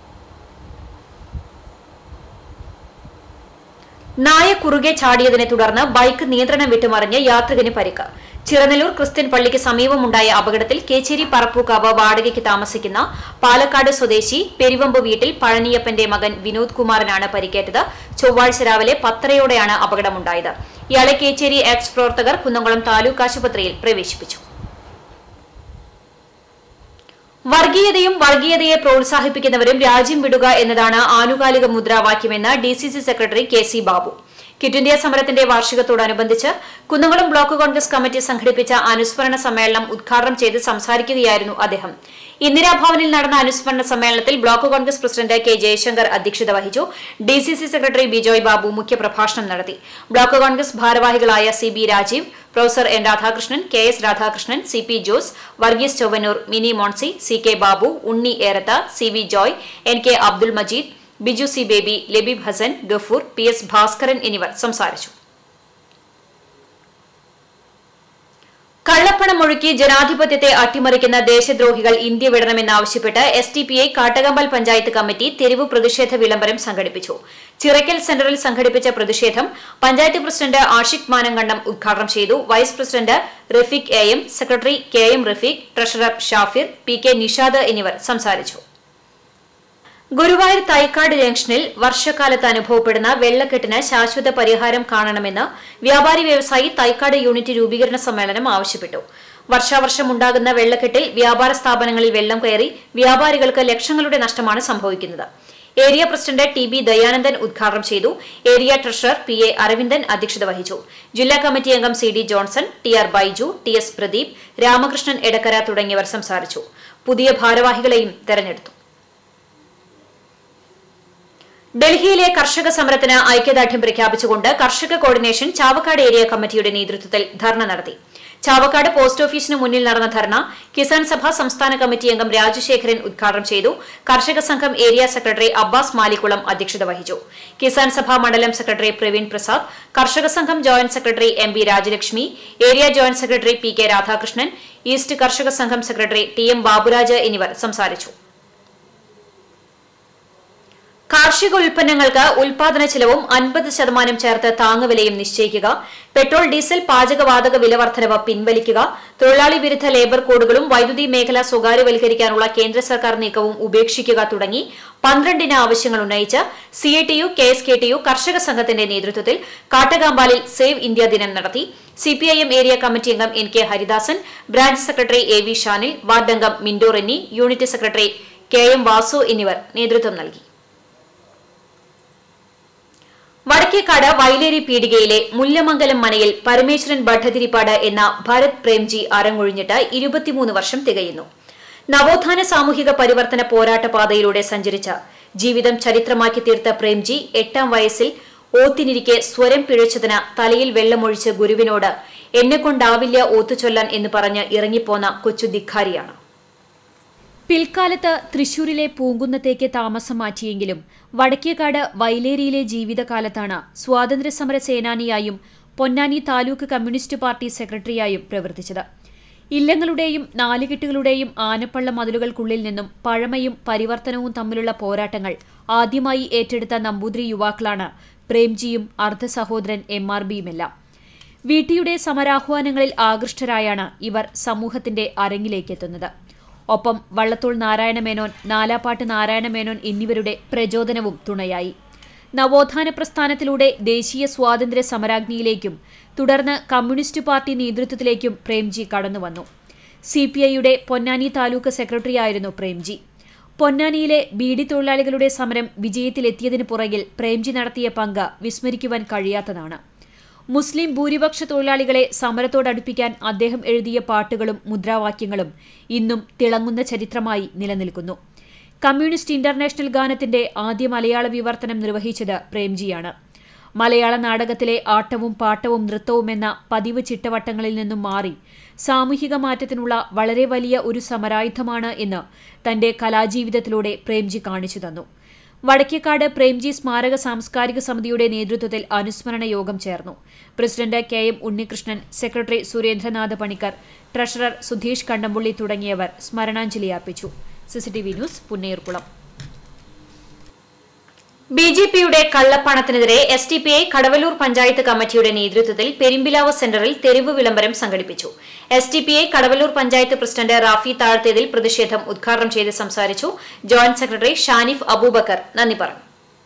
നായ കുറുകെ ചാടിയതിനെ തുടർന്ന് ബൈക്ക് നിയന്ത്രണം വിട്ടുമറിഞ്ഞ് യാത്രികന് പരിക്ക് ചിറനല്ലൂർ ക്രിസ്ത്യൻ പള്ളിക്ക് സമീപമുണ്ടായ അപകടത്തിൽ കേച്ചേരി പറപ്പൂക്കാവ് വാടകയ്ക്ക് താമസിക്കുന്ന പാലക്കാട് സ്വദേശി പെരുവമ്പ് വീട്ടിൽ പഴനിയപ്പന്റെ മകൻ വിനോദ് കുമാറിനാണ് പരിക്കേറ്റത് ചൊവ്വാഴ്ച രാവിലെ പത്തരയോടെയാണ് അപകടമുണ്ടായത് ഇയാളെ കേച്ചേരി എക്സ് പ്രവർത്തകർ കുന്നംകുളം താലൂക്ക് ആശുപത്രിയിൽ പ്രവേശിപ്പിച്ചു വർഗീയതയും വർഗീയതയെ പ്രോത്സാഹിപ്പിക്കുന്നവരും രാജ്യം വിടുക എന്നതാണ് ആനുകാലിക മുദ്രാവാക്യമെന്ന് D C C secretary K C Babu quit India സമരത്തിന്റെ വാർഷികത്തോടനുബന്ധിച്ച് കുന്നംകുളം ബ്ലോക്ക് കോൺഗ്രസ് കമ്മിറ്റി സംഘടിപ്പിച്ച അനുസ്മരണ സമ്മേളനം ഉദ്ഘാടനം ചെയ്ത് സംസാരിക്കുകയായിരുന്നു അദ്ദേഹം ഇന്ദിരാഭവനിൽ നടന്ന അനുസ്മരണ സമ്മേളനത്തിൽ block Congress president K Jayashankar അധ്യക്ഷത വഹിച്ചു D C C secretary Bijoy Babu മുഖ്യപ്രഭാഷണം നടത്തി ബ്ലോക്ക് കോൺഗ്രസ് ഭാരവാഹികളായ C B Rajeev professor N Radhakrishnan K S Radhakrishnan C P Jose Varghese Chowwannur Mini Moncy C K Babu Unni Eratha C V Joy N K Abdul Majeed Biju C Baby Labeeb Hasan Gafoor P S Bhaskaran എന്നിവർ സംസാരിച്ചു കള്ളപ്പണം ഒഴുക്കി ജനാധിപത്യത്തെ അട്ടിമറിക്കുന്ന ദേശദ്രോഹികൾ ഇന്ത്യ വിടണമെന്നാവശ്യപ്പെട്ട് S T P I Kattakampal panchayat committee തെരുവ് പ്രതിഷേധ വിളംബരം സംഘടിപ്പിച്ചു ചിറക്കൽ സെന്ററിൽ സംഘടിപ്പിച്ച പ്രതിഷേധം പഞ്ചായത്ത് പ്രസിഡന്റ് ആഷിഖ് മാനങ്കണ്ടം ഉദ്ഘാടനം ചെയ്തു vice president Rafeeq A M secretary K M Rafeeq treasurer Shafir P K Nishad എന്നിവർ സംസാരിച്ചു ഗുരുവായൂർ തൈക്കാട് ജംഗ്ഷനിൽ വർഷക്കാലത്ത് അനുഭവപ്പെടുന്ന വെള്ളക്കെട്ടിന് ശാശ്വത പരിഹാരം കാണണമെന്ന് വ്യാപാരി വ്യവസായി തൈക്കാട് യൂണിറ്റ് രൂപീകരണ സമ്മേളനം ആവശ്യപ്പെട്ടു വർഷാവർഷം ഉണ്ടാകുന്ന വെള്ളക്കെട്ടിൽ വ്യാപാര സ്ഥാപനങ്ങളിൽ വെള്ളം കയറി വ്യാപാരികൾക്ക് ലക്ഷങ്ങളുടെ നഷ്ടമാണ് സംഭവിക്കുന്നത് area president T B Dayanandan ഉദ്ഘാടനം ചെയ്തു area treasurer P A Aravindan അധ്യക്ഷത വഹിച്ചു ജില്ലാ കമ്മിറ്റി അംഗം C D Johnson T R Baiju T S Pradeep Ramakrishnan Edakkara തുടങ്ങിയവർ സംസാരിച്ചു പുതിയ ഭാരവാഹികളെയും തെരഞ്ഞെടുത്തു ഡൽഹിയിലെ കർഷക സമരത്തിന് ഐക്യദാർഢ്യം പ്രഖ്യാപിച്ചുകൊണ്ട് കർഷക കോർഡിനേഷൻ ചാവക്കാട് ഏരിയ കമ്മിറ്റിയുടെ നേതൃത്വത്തിൽ ധർണ നടത്തി ചാവക്കാട് പോസ്റ്റ് ഓഫീസിന് മുന്നിൽ നടന്ന ധർണ കിസാൻ സഭ സംസ്ഥാന കമ്മിറ്റി അംഗം രാജശേഖരൻ ഉദ്ഘാടനം ചെയ്തു കർഷക സംഘം ഏരിയ സെക്രട്ടറി അബ്ബാസ് മാലിക്കുളം അധ്യക്ഷത വഹിച്ചു കിസാൻ സഭ മണ്ഡലം സെക്രട്ടറി പ്രവീൺ പ്രസാദ് കർഷക സംഘം joint secretary M B Rajalakshmi area joint secretary P K Radhakrishnan east കർഷക സംഘം സെക്രട്ടറി ടി എം ബാബുരാജ് എന്നിവർ സംസാരിച്ചു കാർഷിക ഉൽപ്പന്നങ്ങൾക്ക് ഉൽപാദന ചെലവും അൻപത് ശതമാനം ചേർത്ത് താങ്ങുവിലയും നിശ്ചയിക്കുക പെട്രോൾ ഡീസൽ പാചകവാതക വില വർധനവ് പിൻവലിക്കുക തൊഴിലാളി വിരുദ്ധ ലേബർ കോഡുകളും വൈദ്യുതി മേഖല സ്വകാര്യവൽക്കരിക്കാനുള്ള കേന്ദ്ര സർക്കാർ നീക്കവും ഉപേക്ഷിക്കുക തുടങ്ങി പന്ത്രണ്ടിന് ആവശ്യങ്ങൾ ഉന്നയിച്ച് C I T U K S K T U കർഷക സംഘത്തിന്റെ നേതൃത്വത്തിൽ കാട്ടകാമ്പാലിൽ സേവ് ഇന്ത്യ ദിനം നടത്തി സിപിഐഎം ഏരിയ കമ്മിറ്റി അംഗം N K Haridasan branch secretary A V Shanil ward അംഗം Mindo Renny unit secretary K M Vasu എന്നിവർ നേതൃത്വം നൽകി വടക്കേക്കാട് വൈലേരി പീടികയിലെ മുല്ലമംഗലം മനയിൽ പരമേശ്വരൻ ഭട്ടതിരിപ്പാട് എന്ന ഭരത് പ്രേംജി അരങ്ങൊഴിഞ്ഞിട്ട് ഇരുപത്തിമൂന്ന് വർഷം തികയുന്നു നവോത്ഥാന സാമൂഹിക പരിവർത്തന പോരാട്ട പാതയിലൂടെ സഞ്ചരിച്ച ജീവിതം ചരിത്രമാക്കി തീർത്ത പ്രേംജി എട്ടാം വയസ്സിൽ ഓത്തിനിരിക്കെ സ്വരം പിഴച്ചതിന് തലയിൽ വെള്ളമൊഴിച്ച് ഗുരുവിനോട് എന്നെക്കൊണ്ടാവില്ല ഓത്തുചൊല്ലാൻ എന്ന് പറഞ്ഞ് ഇറങ്ങിപ്പോന്ന കൊച്ചു ധിക്കാരിയാണ് പിൽക്കാലത്ത് തൃശൂരിലെ പൂങ്കുന്നത്തേക്ക് താമസം മാറ്റിയെങ്കിലും വടക്കേക്കാട് വൈലേരിയിലെ ജീവിതകാലത്താണ് സ്വാതന്ത്ര്യസമര സേനാനിയായും പൊന്നാനി താലൂക്ക് കമ്മ്യൂണിസ്റ്റ് പാർട്ടി സെക്രട്ടറിയായും പ്രവർത്തിച്ചത് ഇല്ലങ്ങളുടെയും നാലുകെട്ടുകളുടെയും ആനപ്പള്ള മതിലുകൾക്കുള്ളിൽ നിന്നും പഴമയും പരിവർത്തനവും തമ്മിലുള്ള പോരാട്ടങ്ങൾ ആദ്യമായി ഏറ്റെടുത്ത നമ്പൂതിരി യുവാക്കളാണ് പ്രേംജിയും അർദ്ധ സഹോദരൻ എം ആർ ബിയുമെല്ലാം വീട്ടിയുടെ സമരാഹ്വാനങ്ങളിൽ ആകൃഷ്ടരായാണ് ഇവർ സമൂഹത്തിന്റെ അരങ്ങിലേക്കെത്തുന്നത് ഒപ്പം വള്ളത്തോൾ നാരായണമേനോൻ നാലാപ്പാട്ട് നാരായണമേനോൻ എന്നിവരുടെ പ്രചോദനവും തുണയായി നവോത്ഥാന പ്രസ്ഥാനത്തിലൂടെ ദേശീയ സ്വാതന്ത്ര്യ സമരാഗ്നിയിലേക്കും തുടർന്ന് കമ്മ്യൂണിസ്റ്റ് പാർട്ടി നേതൃത്വത്തിലേക്കും പ്രേംജി കടന്നുവന്നു സി പി ഐയുടെ പൊന്നാനി താലൂക്ക് സെക്രട്ടറിയായിരുന്നു പ്രേംജി പൊന്നാനിയിലെ ബീഡി തൊഴിലാളികളുടെ സമരം വിജയത്തിലെത്തിയതിനു പുറകിൽ പ്രേംജി നടത്തിയ പങ്ക് വിസ്മരിക്കുവാൻ കഴിയാത്തതാണ് മുസ്ലിം ഭൂരിപക്ഷ തൊഴിലാളികളെ സമരത്തോടടുപ്പിക്കാൻ അദ്ദേഹം എഴുതിയ പാട്ടുകളും മുദ്രാവാക്യങ്ങളും ഇന്നും തിളങ്ങുന്ന ചരിത്രമായി നിലനിൽക്കുന്നു കമ്മ്യൂണിസ്റ്റ് ഇന്റർനാഷണൽ ഗാനത്തിന്റെ ആദ്യ മലയാള വിവർത്തനം നിർവഹിച്ചത് പ്രേംജിയാണ് മലയാള നാടകത്തിലെ ആട്ടവും പാട്ടവും നൃത്തവും എന്ന പതിവ് ചിട്ടവട്ടങ്ങളിൽ നിന്നും മാറി സാമൂഹിക മാറ്റത്തിനുള്ള വളരെ വലിയ ഒരു സമരായുധമാണ് എന്ന് തന്റെ കലാജീവിതത്തിലൂടെ പ്രേംജി കാണിച്ചു തന്നു വടക്കേക്കാട് പ്രേംജി സ്മാരക സാംസ്കാരിക സമിതിയുടെ നേതൃത്വത്തിൽ അനുസ്മരണ യോഗം ചേർന്നു president K M Unnikrishnan secretary Surendranath Panicker treasurer Sudheesh Kandampully തുടങ്ങിയവർ സ്മരണാഞ്ജലി അർപ്പിച്ചു CCTV news Punnayurkulam B J പിയുടെ കള്ളപ്പണത്തിനെതിരെ S T P I Kadavallur panchayat കമ്മിറ്റിയുടെ നേതൃത്വത്തിൽ പെരുമ്പിലാവ് സെന്ററിൽ തെരുവ് വിളംബരം സംഘടിപ്പിച്ചു S T P I Kadavallur panchayat president Rafi Thazhathethil പ്രതിഷേധം ഉദ്ഘാടനം ചെയ്ത് സംസാരിച്ചു ജോയിന്റ് സെക്രട്ടറി ഷാനിഫ് അബൂബക്കർ നന്ദി പറഞ്ഞു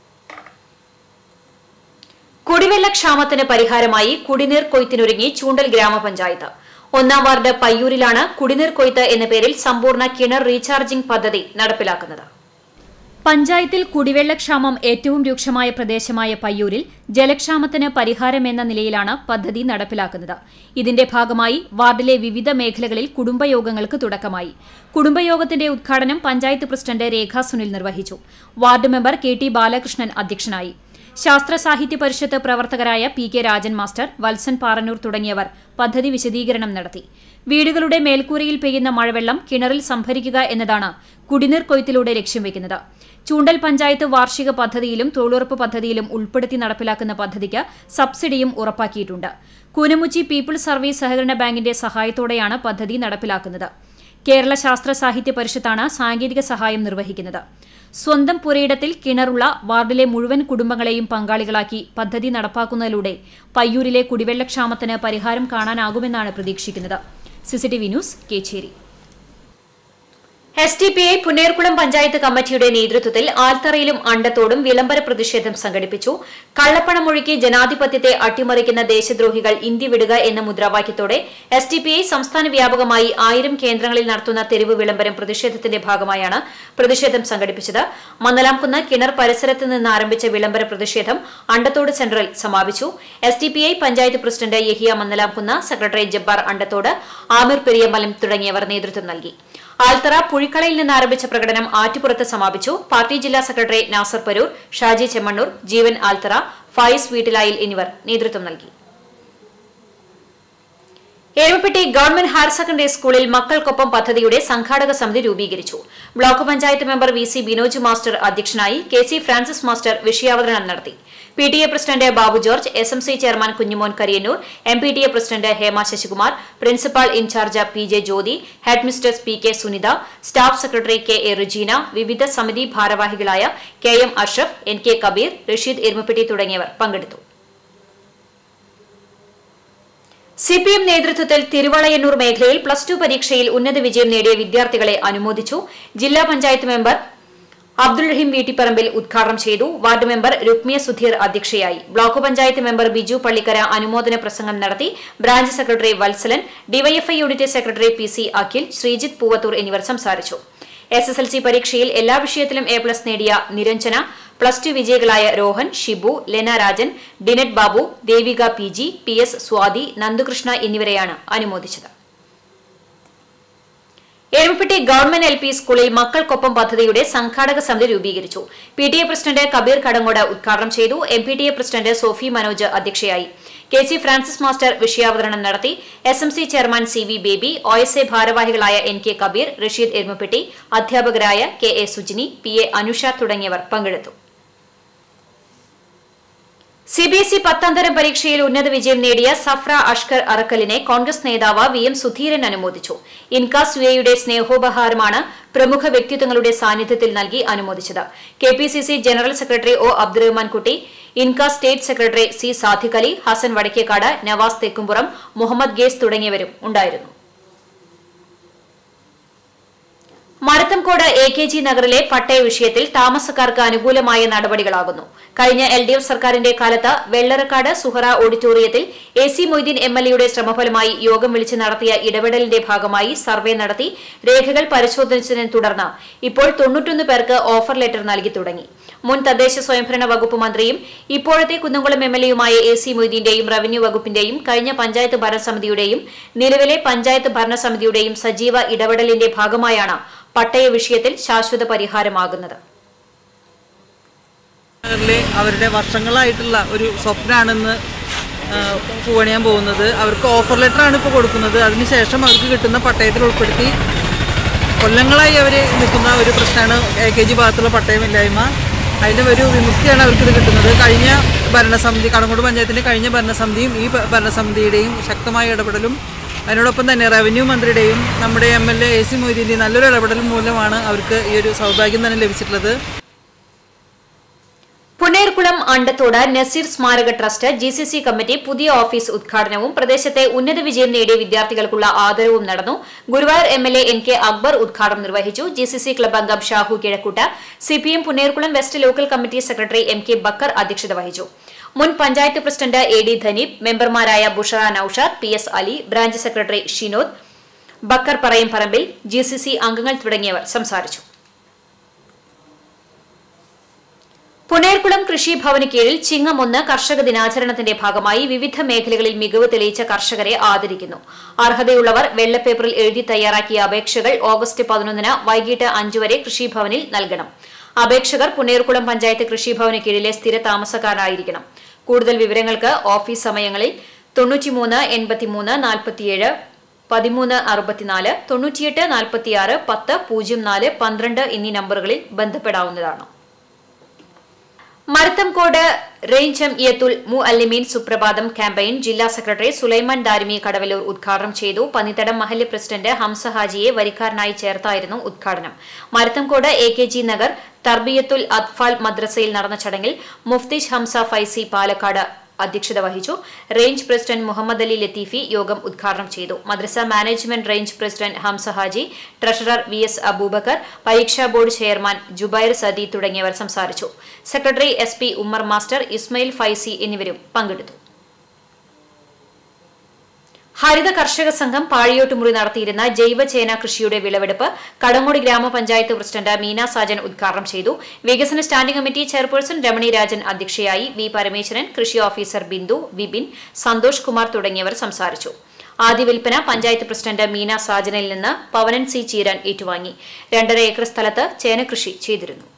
കുടിവെള്ള ക്ഷാമത്തിന് പരിഹാരമായി കുടിനീർ കൊയ്ത്തിനൊരുങ്ങി ചൂണ്ടൽ ഗ്രാമപഞ്ചായത്ത് ഒന്നാം വാർഡ് പയ്യൂരിലാണ് കുടിനീർ കൊയ്ത്ത് എന്ന പേരിൽ സമ്പൂർണ്ണ കിണർ റീചാർജിംഗ് പദ്ധതി നടപ്പിലാക്കുന്നത് പഞ്ചായത്തിൽ കുടിവെള്ളക്ഷാമം ഏറ്റവും രൂക്ഷമായ പ്രദേശമായ പയ്യൂരിൽ ജലക്ഷാമത്തിന് പരിഹാരമെന്ന നിലയിലാണ് പദ്ധതി നടപ്പിലാക്കുന്നത് ഇതിന്റെ ഭാഗമായി വാർഡിലെ വിവിധ മേഖലകളിൽ കുടുംബയോഗങ്ങൾക്ക് തുടക്കമായി കുടുംബയോഗത്തിന്റെ ഉദ്ഘാടനം പഞ്ചായത്ത് പ്രസിഡന്റ് രേഖാ സുനിൽ നിർവഹിച്ചു ward member K T Balakrishnan അധ്യക്ഷനായി ശാസ്ത്ര സാഹിത്യ പരിഷത്ത് പ്രവർത്തകരായ P K Rajan master Valsan Parannur തുടങ്ങിയവർ പദ്ധതി വിശദീകരണം നടത്തി വീടുകളുടെ മേൽക്കൂരയിൽ പെയ്യുന്ന മഴവെള്ളം കിണറിൽ സംഭരിക്കുക എന്നതാണ് കുടിനീർ കൊയ്ത്തിലൂടെ ലക്ഷ്യം വെക്കുന്നത് ചൂണ്ടൽ പഞ്ചായത്ത് വാർഷിക പദ്ധതിയിലും തൊഴിലുറപ്പ് പദ്ധതിയിലും ഉൾപ്പെടുത്തി നടപ്പിലാക്കുന്ന പദ്ധതിക്ക് സബ്സിഡിയും ഉറപ്പാക്കിയിട്ടുണ്ട് കൂനമുച്ചി പീപ്പിൾസ് സർവീസ് സഹകരണ ബാങ്കിന്റെ സഹായത്തോടെയാണ് പദ്ധതി നടപ്പിലാക്കുന്നത് കേരള ശാസ്ത്ര സാഹിത്യ പരിഷത്താണ് സാങ്കേതിക സഹായം നിർവഹിക്കുന്നത് സ്വന്തം പുരയിടത്തിൽ കിണറുള്ള വാർഡിലെ മുഴുവൻ കുടുംബങ്ങളെയും പങ്കാളികളാക്കി പദ്ധതി നടപ്പാക്കുന്നതിലൂടെ പയ്യൂരിലെ കുടിവെള്ളക്ഷാമത്തിന് പരിഹാരം കാണാനാകുമെന്നാണ് പ്രതീക്ഷിക്കുന്നത് CCTV news Kechery S D P I Punnayurkulam panchayat കമ്മിറ്റിയുടെ നേതൃത്വത്തിൽ ആൽത്തറയിലും അണ്ടത്തോടും വിളംബര പ്രതിഷേധം സംഘടിപ്പിച്ചു കള്ളപ്പണമൊഴുക്കി ജനാധിപത്യത്തെ അട്ടിമറിക്കുന്ന ദേശദ്രോഹികൾ ഇന്ത്യ വിടുക എന്ന മുദ്രാവാക്യത്തോടെ എസ് ഡി പി ഐ സംസ്ഥാന വ്യാപകമായി ആയിരം കേന്ദ്രങ്ങളിൽ നടത്തുന്ന തെരുവ് വിളംബരം പ്രതിഷേധത്തിന്റെ ഭാഗമായാണ് പ്രതിഷേധം സംഘടിപ്പിച്ചത് മന്നലാംകുന്ന് കിണർ പരിസരത്ത് നിന്ന് ആരംഭിച്ച വിളംബര പ്രതിഷേധം അണ്ടത്തോട് സെന്ററിൽ സമാപിച്ചു S D P I panchayat president Yahiya Mannalamkunnu secretary Jabbar Andathode Amir Periyamalam തുടങ്ങിയവർ നേതൃത്വം നൽകി ആൽത്തറ പുഴിക്കളയിൽ നിന്ന് ആരംഭിച്ച പ്രകടനം ആറ്റുപുറത്ത് സമാപിച്ചു പാർട്ടി ജില്ലാ സെക്രട്ടറി നാസർ പരൂർ ഷാജി ചെമ്മണ്ണൂർ ജീവൻ ആൽത്തറ ഫായിസ് വീട്ടിലായിൽ എന്നിവർ നേതൃത്വം നൽകി എരുമപ്പെട്ടി ഗവൺമെന്റ് ഹയർ സെക്കൻഡറി സ്കൂളിൽ മക്കൾക്കൊപ്പം പദ്ധതിയുടെ സംഘാടക സമിതി രൂപീകരിച്ചു block panchayat member V C Binoj master അധ്യക്ഷനായി കെ സി ഫ്രാൻസിസ് മാസ്റ്റർ വിഷയാവതരണം നടത്തി P T A president Babu George S M C chairman Kunjumon Kariyannur M P T A president Hema Sasikumar principal in charge P J Jyothi headmistress P K Sunitha staff secretary K A Rijeena വിവിധ സമിതി ഭാരവാഹികളായ K M Ashraf N K Kabeer Rasheed Erumapetty തുടങ്ങിയവർ പങ്കെടുത്തു CPM നേതൃത്വത്തിൽ തിരുവളയന്നൂർ മേഖലയിൽ plus two പരീക്ഷയിൽ ഉന്നത വിജയം നേടിയ വിദ്യാർത്ഥികളെ അനുമോദിച്ചു ജില്ലാ പഞ്ചായത്ത് മെമ്പർ അബ്ദുൾ റഹീം വീട്ടിപ്പറമ്പിൽ ഉദ്ഘാടനം ചെയ്തു വാർഡ് മെമ്പർ രുക്മിയ സുധീർ അധ്യക്ഷയായി ബ്ലോക്ക് പഞ്ചായത്ത് മെമ്പർ ബിജു പള്ളിക്കര അനുമോദന പ്രസംഗം നടത്തി branch secretary Valsalan DYFI unit secretary P C Akhil Sreejith Poovathur എന്നിവർ സംസാരിച്ചു എസ് എസ് എൽ സി പരീക്ഷയിൽ എല്ലാ വിഷയത്തിലും എ പ്ലസ് നേടിയ നിരഞ്ജന പ്ലസ് ടു വിജയികളായ Rohan Shibu Lena Rajan Dinet Babu Devika P G P S Swathi Nandukrishna എന്നിവരെയാണ് അനുമോദിച്ചത് എരുമപ്പെട്ടി ഗവൺമെന്റ് എൽ പി സ്കൂളിൽ മക്കൾക്കൊപ്പം പദ്ധതിയുടെ സംഘാടക സമിതി രൂപീകരിച്ചു P T A president Kabeer Kadangode ഉദ്ഘാടനം ചെയ്തു M P T A president Sophy Manoj അധ്യക്ഷയായി കെ സി ഫ്രാൻസിസ് മാസ്റ്റർ വിഷയാവതരണം നടത്തി S M C chairman C V Baby O S A ഭാരവാഹികളായ എൻ കെ കബീർ റഷീദ് എരുമപ്പെട്ടി അധ്യാപകരായ K A Sujini P A Anusha തുടങ്ങിയവർ പങ്കെടുത്തു സിബിഎസ്ഇ പത്താം തരം പരീക്ഷയിൽ ഉന്നത വിജയം നേടിയ സഫ്ര അഷ്കർ അറക്കലിനെ കോൺഗ്രസ് നേതാവ് വി എം സുധീരൻ അനുമോദിച്ചു ഇൻകാസ് യു എയുടെ സ്നേഹോപഹാരമാണ് പ്രമുഖ വ്യക്തിത്വങ്ങളുടെ സാന്നിധ്യത്തിൽ നൽകി അനുമോദിച്ചത് K P C C general secretary O Abdurahman Kutty ഇൻകാ state secretary C Sadiq Ali Hasan Vadakkekad Navas Thekkumpuram Muhammad ഗേസ് തുടങ്ങിയവരും ഉണ്ടായിരുന്നു മരത്തംകോട് എ കെ ജി നഗറിലെ പട്ടയ വിഷയത്തിൽ താമസക്കാർക്ക് അനുകൂലമായ നടപടികളാകുന്നു കഴിഞ്ഞ എൽ ഡി എഫ് സർക്കാരിന്റെ കാലത്ത് വെള്ളറക്കാട് സുഹറ ഓഡിറ്റോറിയത്തിൽ A C Moideen M L എയുടെ ശ്രമഫലമായി യോഗം വിളിച്ച് നടത്തിയ ഇടപെടലിന്റെ ഭാഗമായി സർവേ നടത്തി രേഖകൾ പരിശോധിച്ചതിനെ തുടർന്ന് ഇപ്പോൾ തൊണ്ണൂറ്റൊന്ന് പേർക്ക് ഓഫർ ലെറ്റർ നൽകി തുടങ്ങി മുൻ തദ്ദേശ സ്വയംഭരണ വകുപ്പ് മന്ത്രിയും ഇപ്പോഴത്തെ കുന്നംകുളം എം എൽ എയുമായ എ സി മൊയ്തീന്റെയും റവന്യൂ വകുപ്പിന്റെയും കഴിഞ്ഞ പഞ്ചായത്ത് ഭരണസമിതിയുടെയും നിലവിലെ പഞ്ചായത്ത് ഭരണസമിതിയുടെയും സജീവ ഇടപെടലിന്റെ ഭാഗമായാണ് പട്ടയ വിഷയത്തിൽ ശാശ്വത പരിഹാരമാകുന്നത് നഗറിലെ അവരുടെ വർഷങ്ങളായിട്ടുള്ള ഒരു സ്വപ്നമാണെന്ന് പൂവണിയാൻ പോകുന്നത് അവർക്ക് ഓഫർ ലെറ്ററാണ് ഇപ്പോൾ കൊടുക്കുന്നത് അതിനുശേഷം അവർക്ക് കിട്ടുന്ന പട്ടയത്തിൽ ഉൾപ്പെടുത്തി കൊല്ലങ്ങളായി അവർ നിൽക്കുന്ന ഒരു പ്രശ്നമാണ് എ കെ ജി ഭാഗത്തുള്ള പട്ടയമില്ലായ്മ അതിൻ്റെ ഒരു വിമുക്തിയാണ് അവർക്കിത് കിട്ടുന്നത് കഴിഞ്ഞ ഭരണസമിതി കടങ്ങോട് പഞ്ചായത്തിൻ്റെ കഴിഞ്ഞ ഭരണസമിതിയും ഈ ഭരണസമിതിയുടെയും ശക്തമായ ഇടപെടലും അതിനോടൊപ്പം തന്നെ റവന്യൂ മന്ത്രിയുടെയും നമ്മുടെ M L A A C മൊയ്തീൻ്റെയും നല്ലൊരു ഇടപെടൽ മൂലമാണ് അവർക്ക് ഈ ഒരു സൗഭാഗ്യം തന്നെ ലഭിച്ചിട്ടുള്ളത് പുന്നേർകുളം അണ്ടത്തോട് നസീർ സ്മാരക trust G C C committee പുതിയ ഓഫീസ് ഉദ്ഘാടനവും പ്രദേശത്തെ ഉന്നത വിജയം നേടിയ വിദ്യാർത്ഥികൾക്കുള്ള ആദരവും നടന്നു Guruvayur M L A N K Akbar ഉദ്ഘാടനം നിർവഹിച്ചു ജി സി സി ക്ലബ് അംഗം Shahu Kizhakkoota C P M Punnayurkulam west local committee secretary M K Bakkar അധ്യക്ഷത വഹിച്ചു മുൻ panchayat president A D Dhaneeb മെമ്പർമാരായ Bushara Naushad P S Ali branch secretary Shinod Bakkar പറയും പറമ്പിൽ ജി സി സി അംഗങ്ങൾ തുടങ്ങിയവർ സംസാരിച്ചു പുനേർകുളം കൃഷിഭവന് കീഴിൽ ചിങ്ങം ഒന്ന് കർഷക ദിനാചരണത്തിന്റെ ഭാഗമായി വിവിധ മേഖലകളിൽ മികവ് തെളിയിച്ച കർഷകരെ ആദരിക്കുന്നു അർഹതയുള്ളവർ വെള്ളപ്പേപ്പറിൽ എഴുതി തയ്യാറാക്കിയ അപേക്ഷകൾ ഓഗസ്റ്റ് പതിനൊന്നിന് വൈകിട്ട് അഞ്ചു വരെ കൃഷിഭവനിൽ നൽകണം അപേക്ഷകർ പുനേർകുളം പഞ്ചായത്ത് കൃഷിഭവന് കീഴിലെ സ്ഥിര താമസക്കാരായിരിക്കണം കൂടുതൽ വിവരങ്ങൾക്ക് ഓഫീസ് സമയങ്ങളിൽ തൊണ്ണൂറ്റിമൂന്ന് എൺപത്തിമൂന്ന് നാൽപ്പത്തിയേഴ് പതിമൂന്ന് അറുപത്തിനാല് തൊണ്ണൂറ്റിയെട്ട് നാൽപ്പത്തിയാറ് പത്ത് പൂജ്യം നാല് പന്ത്രണ്ട് എന്നീ നമ്പറുകളിൽ ബന്ധപ്പെടാവുന്നതാണ് മരത്തംകോട് റേഞ്ച് എം ഇയത്തുൽ മു അല്ലിമീൻ സുപ്രഭാതം ക്യാമ്പയിൻ ജില്ലാ സെക്രട്ടറി സുലൈമാൻ ദാരിമി കടവലൂർ ഉദ്ഘാടനം ചെയ്തു പന്നിത്തടം മഹല്ല് പ്രസിഡന്റ് ഹംസ ഹാജിയെ വരിക്കാരനായി ചേർത്തായിരുന്നു ഉദ്ഘാടനം Marathamkode A K G Nagar Tarbiyathul Athfal മദ്രസയിൽ നടന്ന ചടങ്ങിൽ മുഫ്തിഷ് ഹംസ ഫൈസി പാലക്കാട് അധ്യക്ഷത വഹിച്ചു റേഞ്ച് പ്രസിഡന്റ് മുഹമ്മദ് അലി ലത്തീഫി യോഗം ഉദ്ഘാടനം ചെയ്തു മദ്രസ management range president Hamza Haji treasurer V S Aboobacker പരീക്ഷാ ബോർഡ് ചെയർമാൻ ജുബൈർ സദി തുടങ്ങിയവർ സംസാരിച്ചു secretary S P Ummer master Ismail Faizy എന്നിവരും പങ്കെടുത്തു ഹരിത കർഷക സംഘം പാഴിയോട്ടുമുറി നടത്തിയിരുന്ന ജൈവചേന കൃഷിയുടെ വിളവെടുപ്പ് കടങ്ങോടി ഗ്രാമപഞ്ചായത്ത് പ്രസിഡന്റ് മീന സാജൻ ഉദ്ഘാടനം ചെയ്തു വികസന standing committee chairperson Ramani Rajan അധ്യക്ഷയായി വി പരമേശ്വരൻ കൃഷി ഓഫീസർ ബിന്ദു വിപിൻ സന്തോഷ് കുമാർ തുടങ്ങിയവർ സംസാരിച്ചു ആദ്യ വിൽപ്പന പഞ്ചായത്ത് പ്രസിഡന്റ് മീന സാജനിൽ നിന്ന് പവനൻ സി ചീരൻ ഏറ്റുവാങ്ങി രണ്ടര ഏക്കർ സ്ഥലത്ത് ചേനകൃഷി ചെയ്തിരുന്നു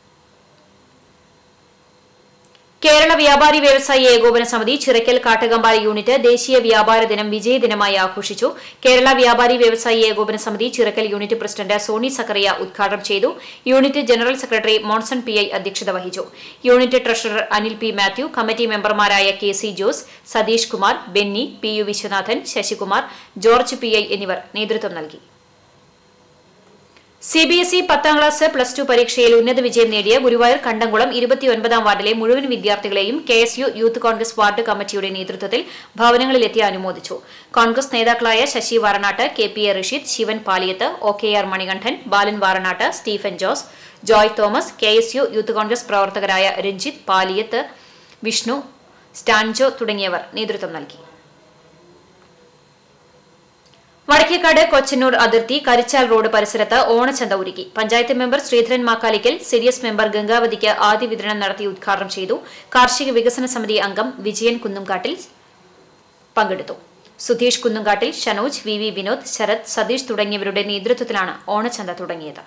കേരള വ്യാപാരി വ്യവസായി ഏകോപന സമിതി ചിറക്കൽ കാട്ടുകമ്പാല യൂണിറ്റ് ദേശീയ വ്യാപാര ദിനം വിജയ ദിനമായി ആഘോഷിച്ചു കേരള വ്യാപാരി വ്യവസായി ഏകോപന സമിതി ചിറക്കൽ യൂണിറ്റ് പ്രസിഡന്റ് സോണി സക്കറിയ ഉദ്ഘാടനം ചെയ്തു unit general secretary Monson P I അധ്യക്ഷത വഹിച്ചു unit treasurer Anil P Mathew committee മെമ്പർമാരായ K C Jose Satheesh Kumar Benny P U Viswanathan Sasikumar George P I എന്നിവർ നേതൃത്വം നൽകി സി ബി എസ് ഇ പത്താം ക്ലാസ് പ്ലസ് ടു പരീക്ഷയിൽ ഉന്നത വിജയം നേടിയ ഗുരുവായൂർ കണ്ടംകുളം ഇരുപത്തിയൊൻപതാം വാർഡിലെ മുഴുവൻ വിദ്യാർത്ഥികളെയും K S U youth Congress ward കമ്മിറ്റിയുടെ നേതൃത്വത്തിൽ ഭവനങ്ങളിലെത്തി അനുമോദിച്ചു കോൺഗ്രസ് നേതാക്കളായ Sasi Varanattu K P A Rasheed Sivan Paliyath O K R Manikandan Balan Varanattu Stephen Jose Joy Thomas K S U youth Congress പ്രവർത്തകരായ രഞ്ജിത്ത് പാലിയത്ത് വിഷ്ണു സ്റ്റാൻജോ തുടങ്ങിയവർ നേതൃത്വം നൽകി വടക്കേക്കാട് കൊച്ചന്നൂർ അതിർത്തി കരിച്ചാൽ റോഡ് പരിസരത്ത് ഓണച്ചന്ത ഒരുക്കി പഞ്ചായത്ത് മെമ്പർ ശ്രീധരൻ മാക്കാലിക്കൽ സിരിയസ് മെമ്പർ ഗംഗാവതിക്ക് ആദ്യ വിതരണം നടത്തി ഉദ്ഘാടനം ചെയ്തു കാർഷിക വികസന സമിതി അംഗം വിജയൻ കുന്നുംകാട്ടിൽ പങ്കെടുത്തു സുധീഷ് കുന്നുംകാട്ടിൽ ഷനോജ് വി വി വിനോദ് ശരത് സതീഷ് തുടങ്ങിയവരുടെ നേതൃത്വത്തിലാണ് ഓണച്ചന്ത തുടങ്ങിയത്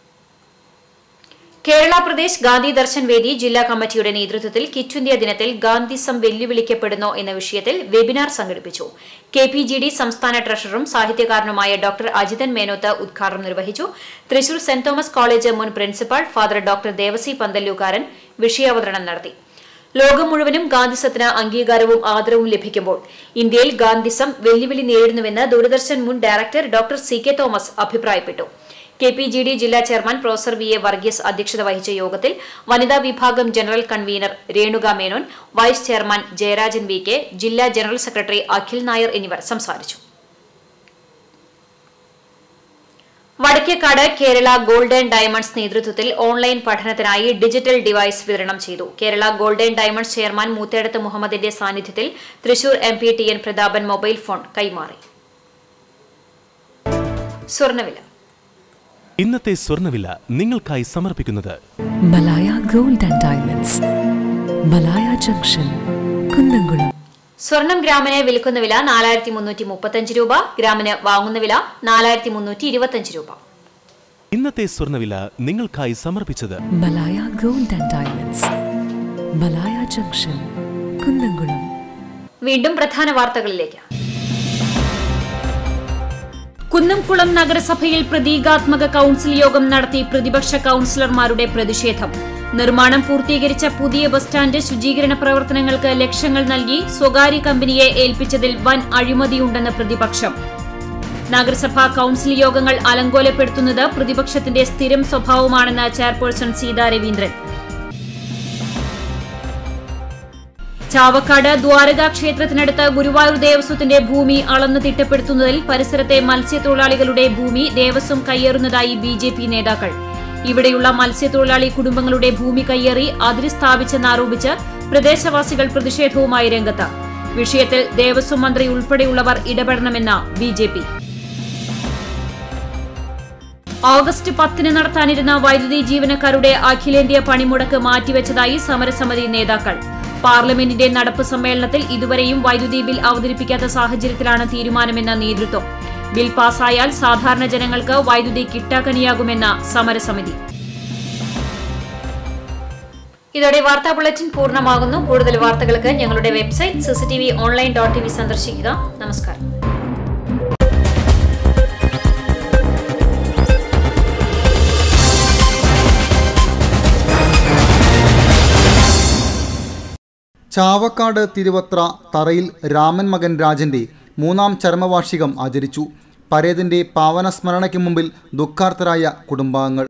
കേരള പ്രദേശ് ഗാന്ധി ദർശൻ വേദി ജില്ലാ കമ്മിറ്റിയുടെ നേതൃത്വത്തിൽ കിറ്റ് ഇന്ത്യ ദിനത്തിൽ ഗാന്ധിസം വെല്ലുവിളിക്കപ്പെടുന്നോ എന്ന വിഷയത്തിൽ വെബിനാർ സംഘടിപ്പിച്ചു കെ പി ജി ഡി സംസ്ഥാന ട്രഷററും സാഹിത്യകാരനുമായ ഡോക്ടർ അജിതൻ മേനോത്ത് ഉദ്ഘാടനം നിർവഹിച്ചു തൃശൂർ സെന്റ് തോമസ് കോളേജ് മുൻ principal father doctor Devasy Panthallookkaran വിഷയാവതരണം നടത്തി ലോകം മുഴുവനും ഗാന്ധിസത്തിന് അംഗീകാരവും ആദരവും ലഭിക്കുമ്പോൾ ഇന്ത്യയിൽ ഗാന്ധിസം വെല്ലുവിളി നേരിടുന്നുവെന്ന് ദൂരദർശൻ മുൻ director doctor C K Thomas അഭിപ്രായപ്പെട്ടു കെ പി ജി ഡി ജില്ലാ chairman professor V A Varghese അധ്യക്ഷത വഹിച്ച യോഗത്തിൽ വനിതാ വിഭാഗം general convener Renuka Menon vice chairman Jayarajan V K ജില്ലാ ജനറൽ സെക്രട്ടറി അഖിൽ നായർ എന്നിവർ സംസാരിച്ചു വടക്കേക്കാട് കേരള ഗോൾഡൻ ഡയമണ്ട്സ് നേതൃത്വത്തിൽ ഓൺലൈൻ പഠനത്തിനായി ഡിജിറ്റൽ ഡിവൈസ് വിതരണം ചെയ്തു Kerala golden diamonds chairman Moothedath മുഹമ്മദിന്റെ സാന്നിധ്യത്തിൽ Thrissur M P T N Prathapan mobile phone കൈമാറി സ്വർണ്ണവില ഇന്നത്തെ സ്വർണ്ണവില നിങ്ങൾക്കായി സമർപ്പിക്കുന്നത് Malaya gold and diamonds Malaya junction Kunnamkulam സ്വർണം ഗ്രാമിന് വിൽക്കുന്ന വില നാലായിരത്തി മുന്നൂറ്റി മുപ്പത്തഞ്ച് രൂപ ഗ്രാമിന് വാങ്ങുന്ന വില നാലായിരത്തി മുന്നൂറ്റി ഇരുപത്തഞ്ച് രൂപ ഇന്നത്തെ സ്വർണ്ണവില നിങ്ങൾക്കായി സമർപ്പിച്ചത് Malaya gold and diamonds Malaya junction Kunnamkulam വീണ്ടും പ്രധാന വാർത്തകളിലേക്ക് കുന്നംകുളം നഗരസഭയിൽ പ്രതീകാത്മക കൌൺസിൽ യോഗം നടത്തി പ്രതിപക്ഷ കൌൺസിലർമാരുടെ പ്രതിഷേധം നിർമ്മാണം പൂർത്തീകരിച്ച പുതിയ ബസ് സ്റ്റാൻഡ് ശുചീകരണ പ്രവർത്തനങ്ങൾക്ക് ലക്ഷങ്ങൾ നൽകി സ്വകാര്യ കമ്പനിയെ ഏൽപ്പിച്ചതിൽ വൻ അഴിമതിയുണ്ടെന്ന് പ്രതിപക്ഷം നഗരസഭാ കൌൺസിൽ യോഗങ്ങൾ അലങ്കോലപ്പെടുത്തുന്നത് പ്രതിപക്ഷത്തിന്റെ സ്ഥിരം സ്വഭാവമാണെന്ന് ചെയർപേഴ്സൺ സീതാ രവീന്ദ്രൻ ചാവക്കാട് ദ്വാരക ക്ഷേത്രത്തിനടുത്ത് ഗുരുവായൂർ ദേവസ്വത്തിന്റെ ഭൂമി അളന്നു തിട്ടപ്പെടുത്തുന്നതിൽ പരിസരത്തെ മത്സ്യത്തൊഴിലാളികളുടെ ഭൂമി ദേവസ്വം കയ്യേറുന്നതായി ബി ജെ പി നേതാക്കൾ ഇവിടെയുള്ള മത്സ്യത്തൊഴിലാളി കുടുംബങ്ങളുടെ ഭൂമി കയ്യേറി അതിര് സ്ഥാപിച്ചെന്നാരോപിച്ച് പ്രദേശവാസികൾ പ്രതിഷേധവുമായി രംഗത്ത് വിഷയത്തിൽ ദേവസ്വം മന്ത്രി ഉൾപ്പെടെയുള്ളവർ ഇടപെടണമെന്ന് ബി ജെ പി ഓഗസ്റ്റ് പത്തിന് നടത്താനിരുന്ന വൈദ്യുതി ജീവനക്കാരുടെ അഖിലേന്ത്യാ പണിമുടക്ക് മാറ്റിവെച്ചതായി സമരസമിതി നേതാക്കൾ പാർലമെന്റിന്റെ നടപ്പ് സമ്മേളനത്തിൽ ഇതുവരെയും വൈദ്യുതി ബിൽ അവതരിപ്പിക്കാത്ത സാഹചര്യത്തിലാണ് തീരുമാനമെന്ന നേതൃത്വം ബിൽ പാസായാൽ സാധാരണ ജനങ്ങൾക്ക് വൈദ്യുതി കിട്ടാക്കനിയാകുമെന്ന സമരസമിതി ഇതോടെ വാർത്താ ബുള്ളറ്റിൻ പൂർണ്ണമാകുന്നു കൂടുതൽ വാർത്തകൾക്ക് ഞങ്ങളുടെ website CCTV online dot T V സന്ദർശിക്കുക നമസ്കാരം ചാവക്കാട് തിരുവത്ര തറയിൽ രാമൻ മകൻ രാജന്റെ മൂന്നാം ചരമവാർഷികം ആചരിച്ചു പരേതിന്റെ പാവന സ്മരണയ്ക്ക് മുമ്പിൽ ദുഃഖാർത്തരായ കുടുംബാംഗങ്ങൾ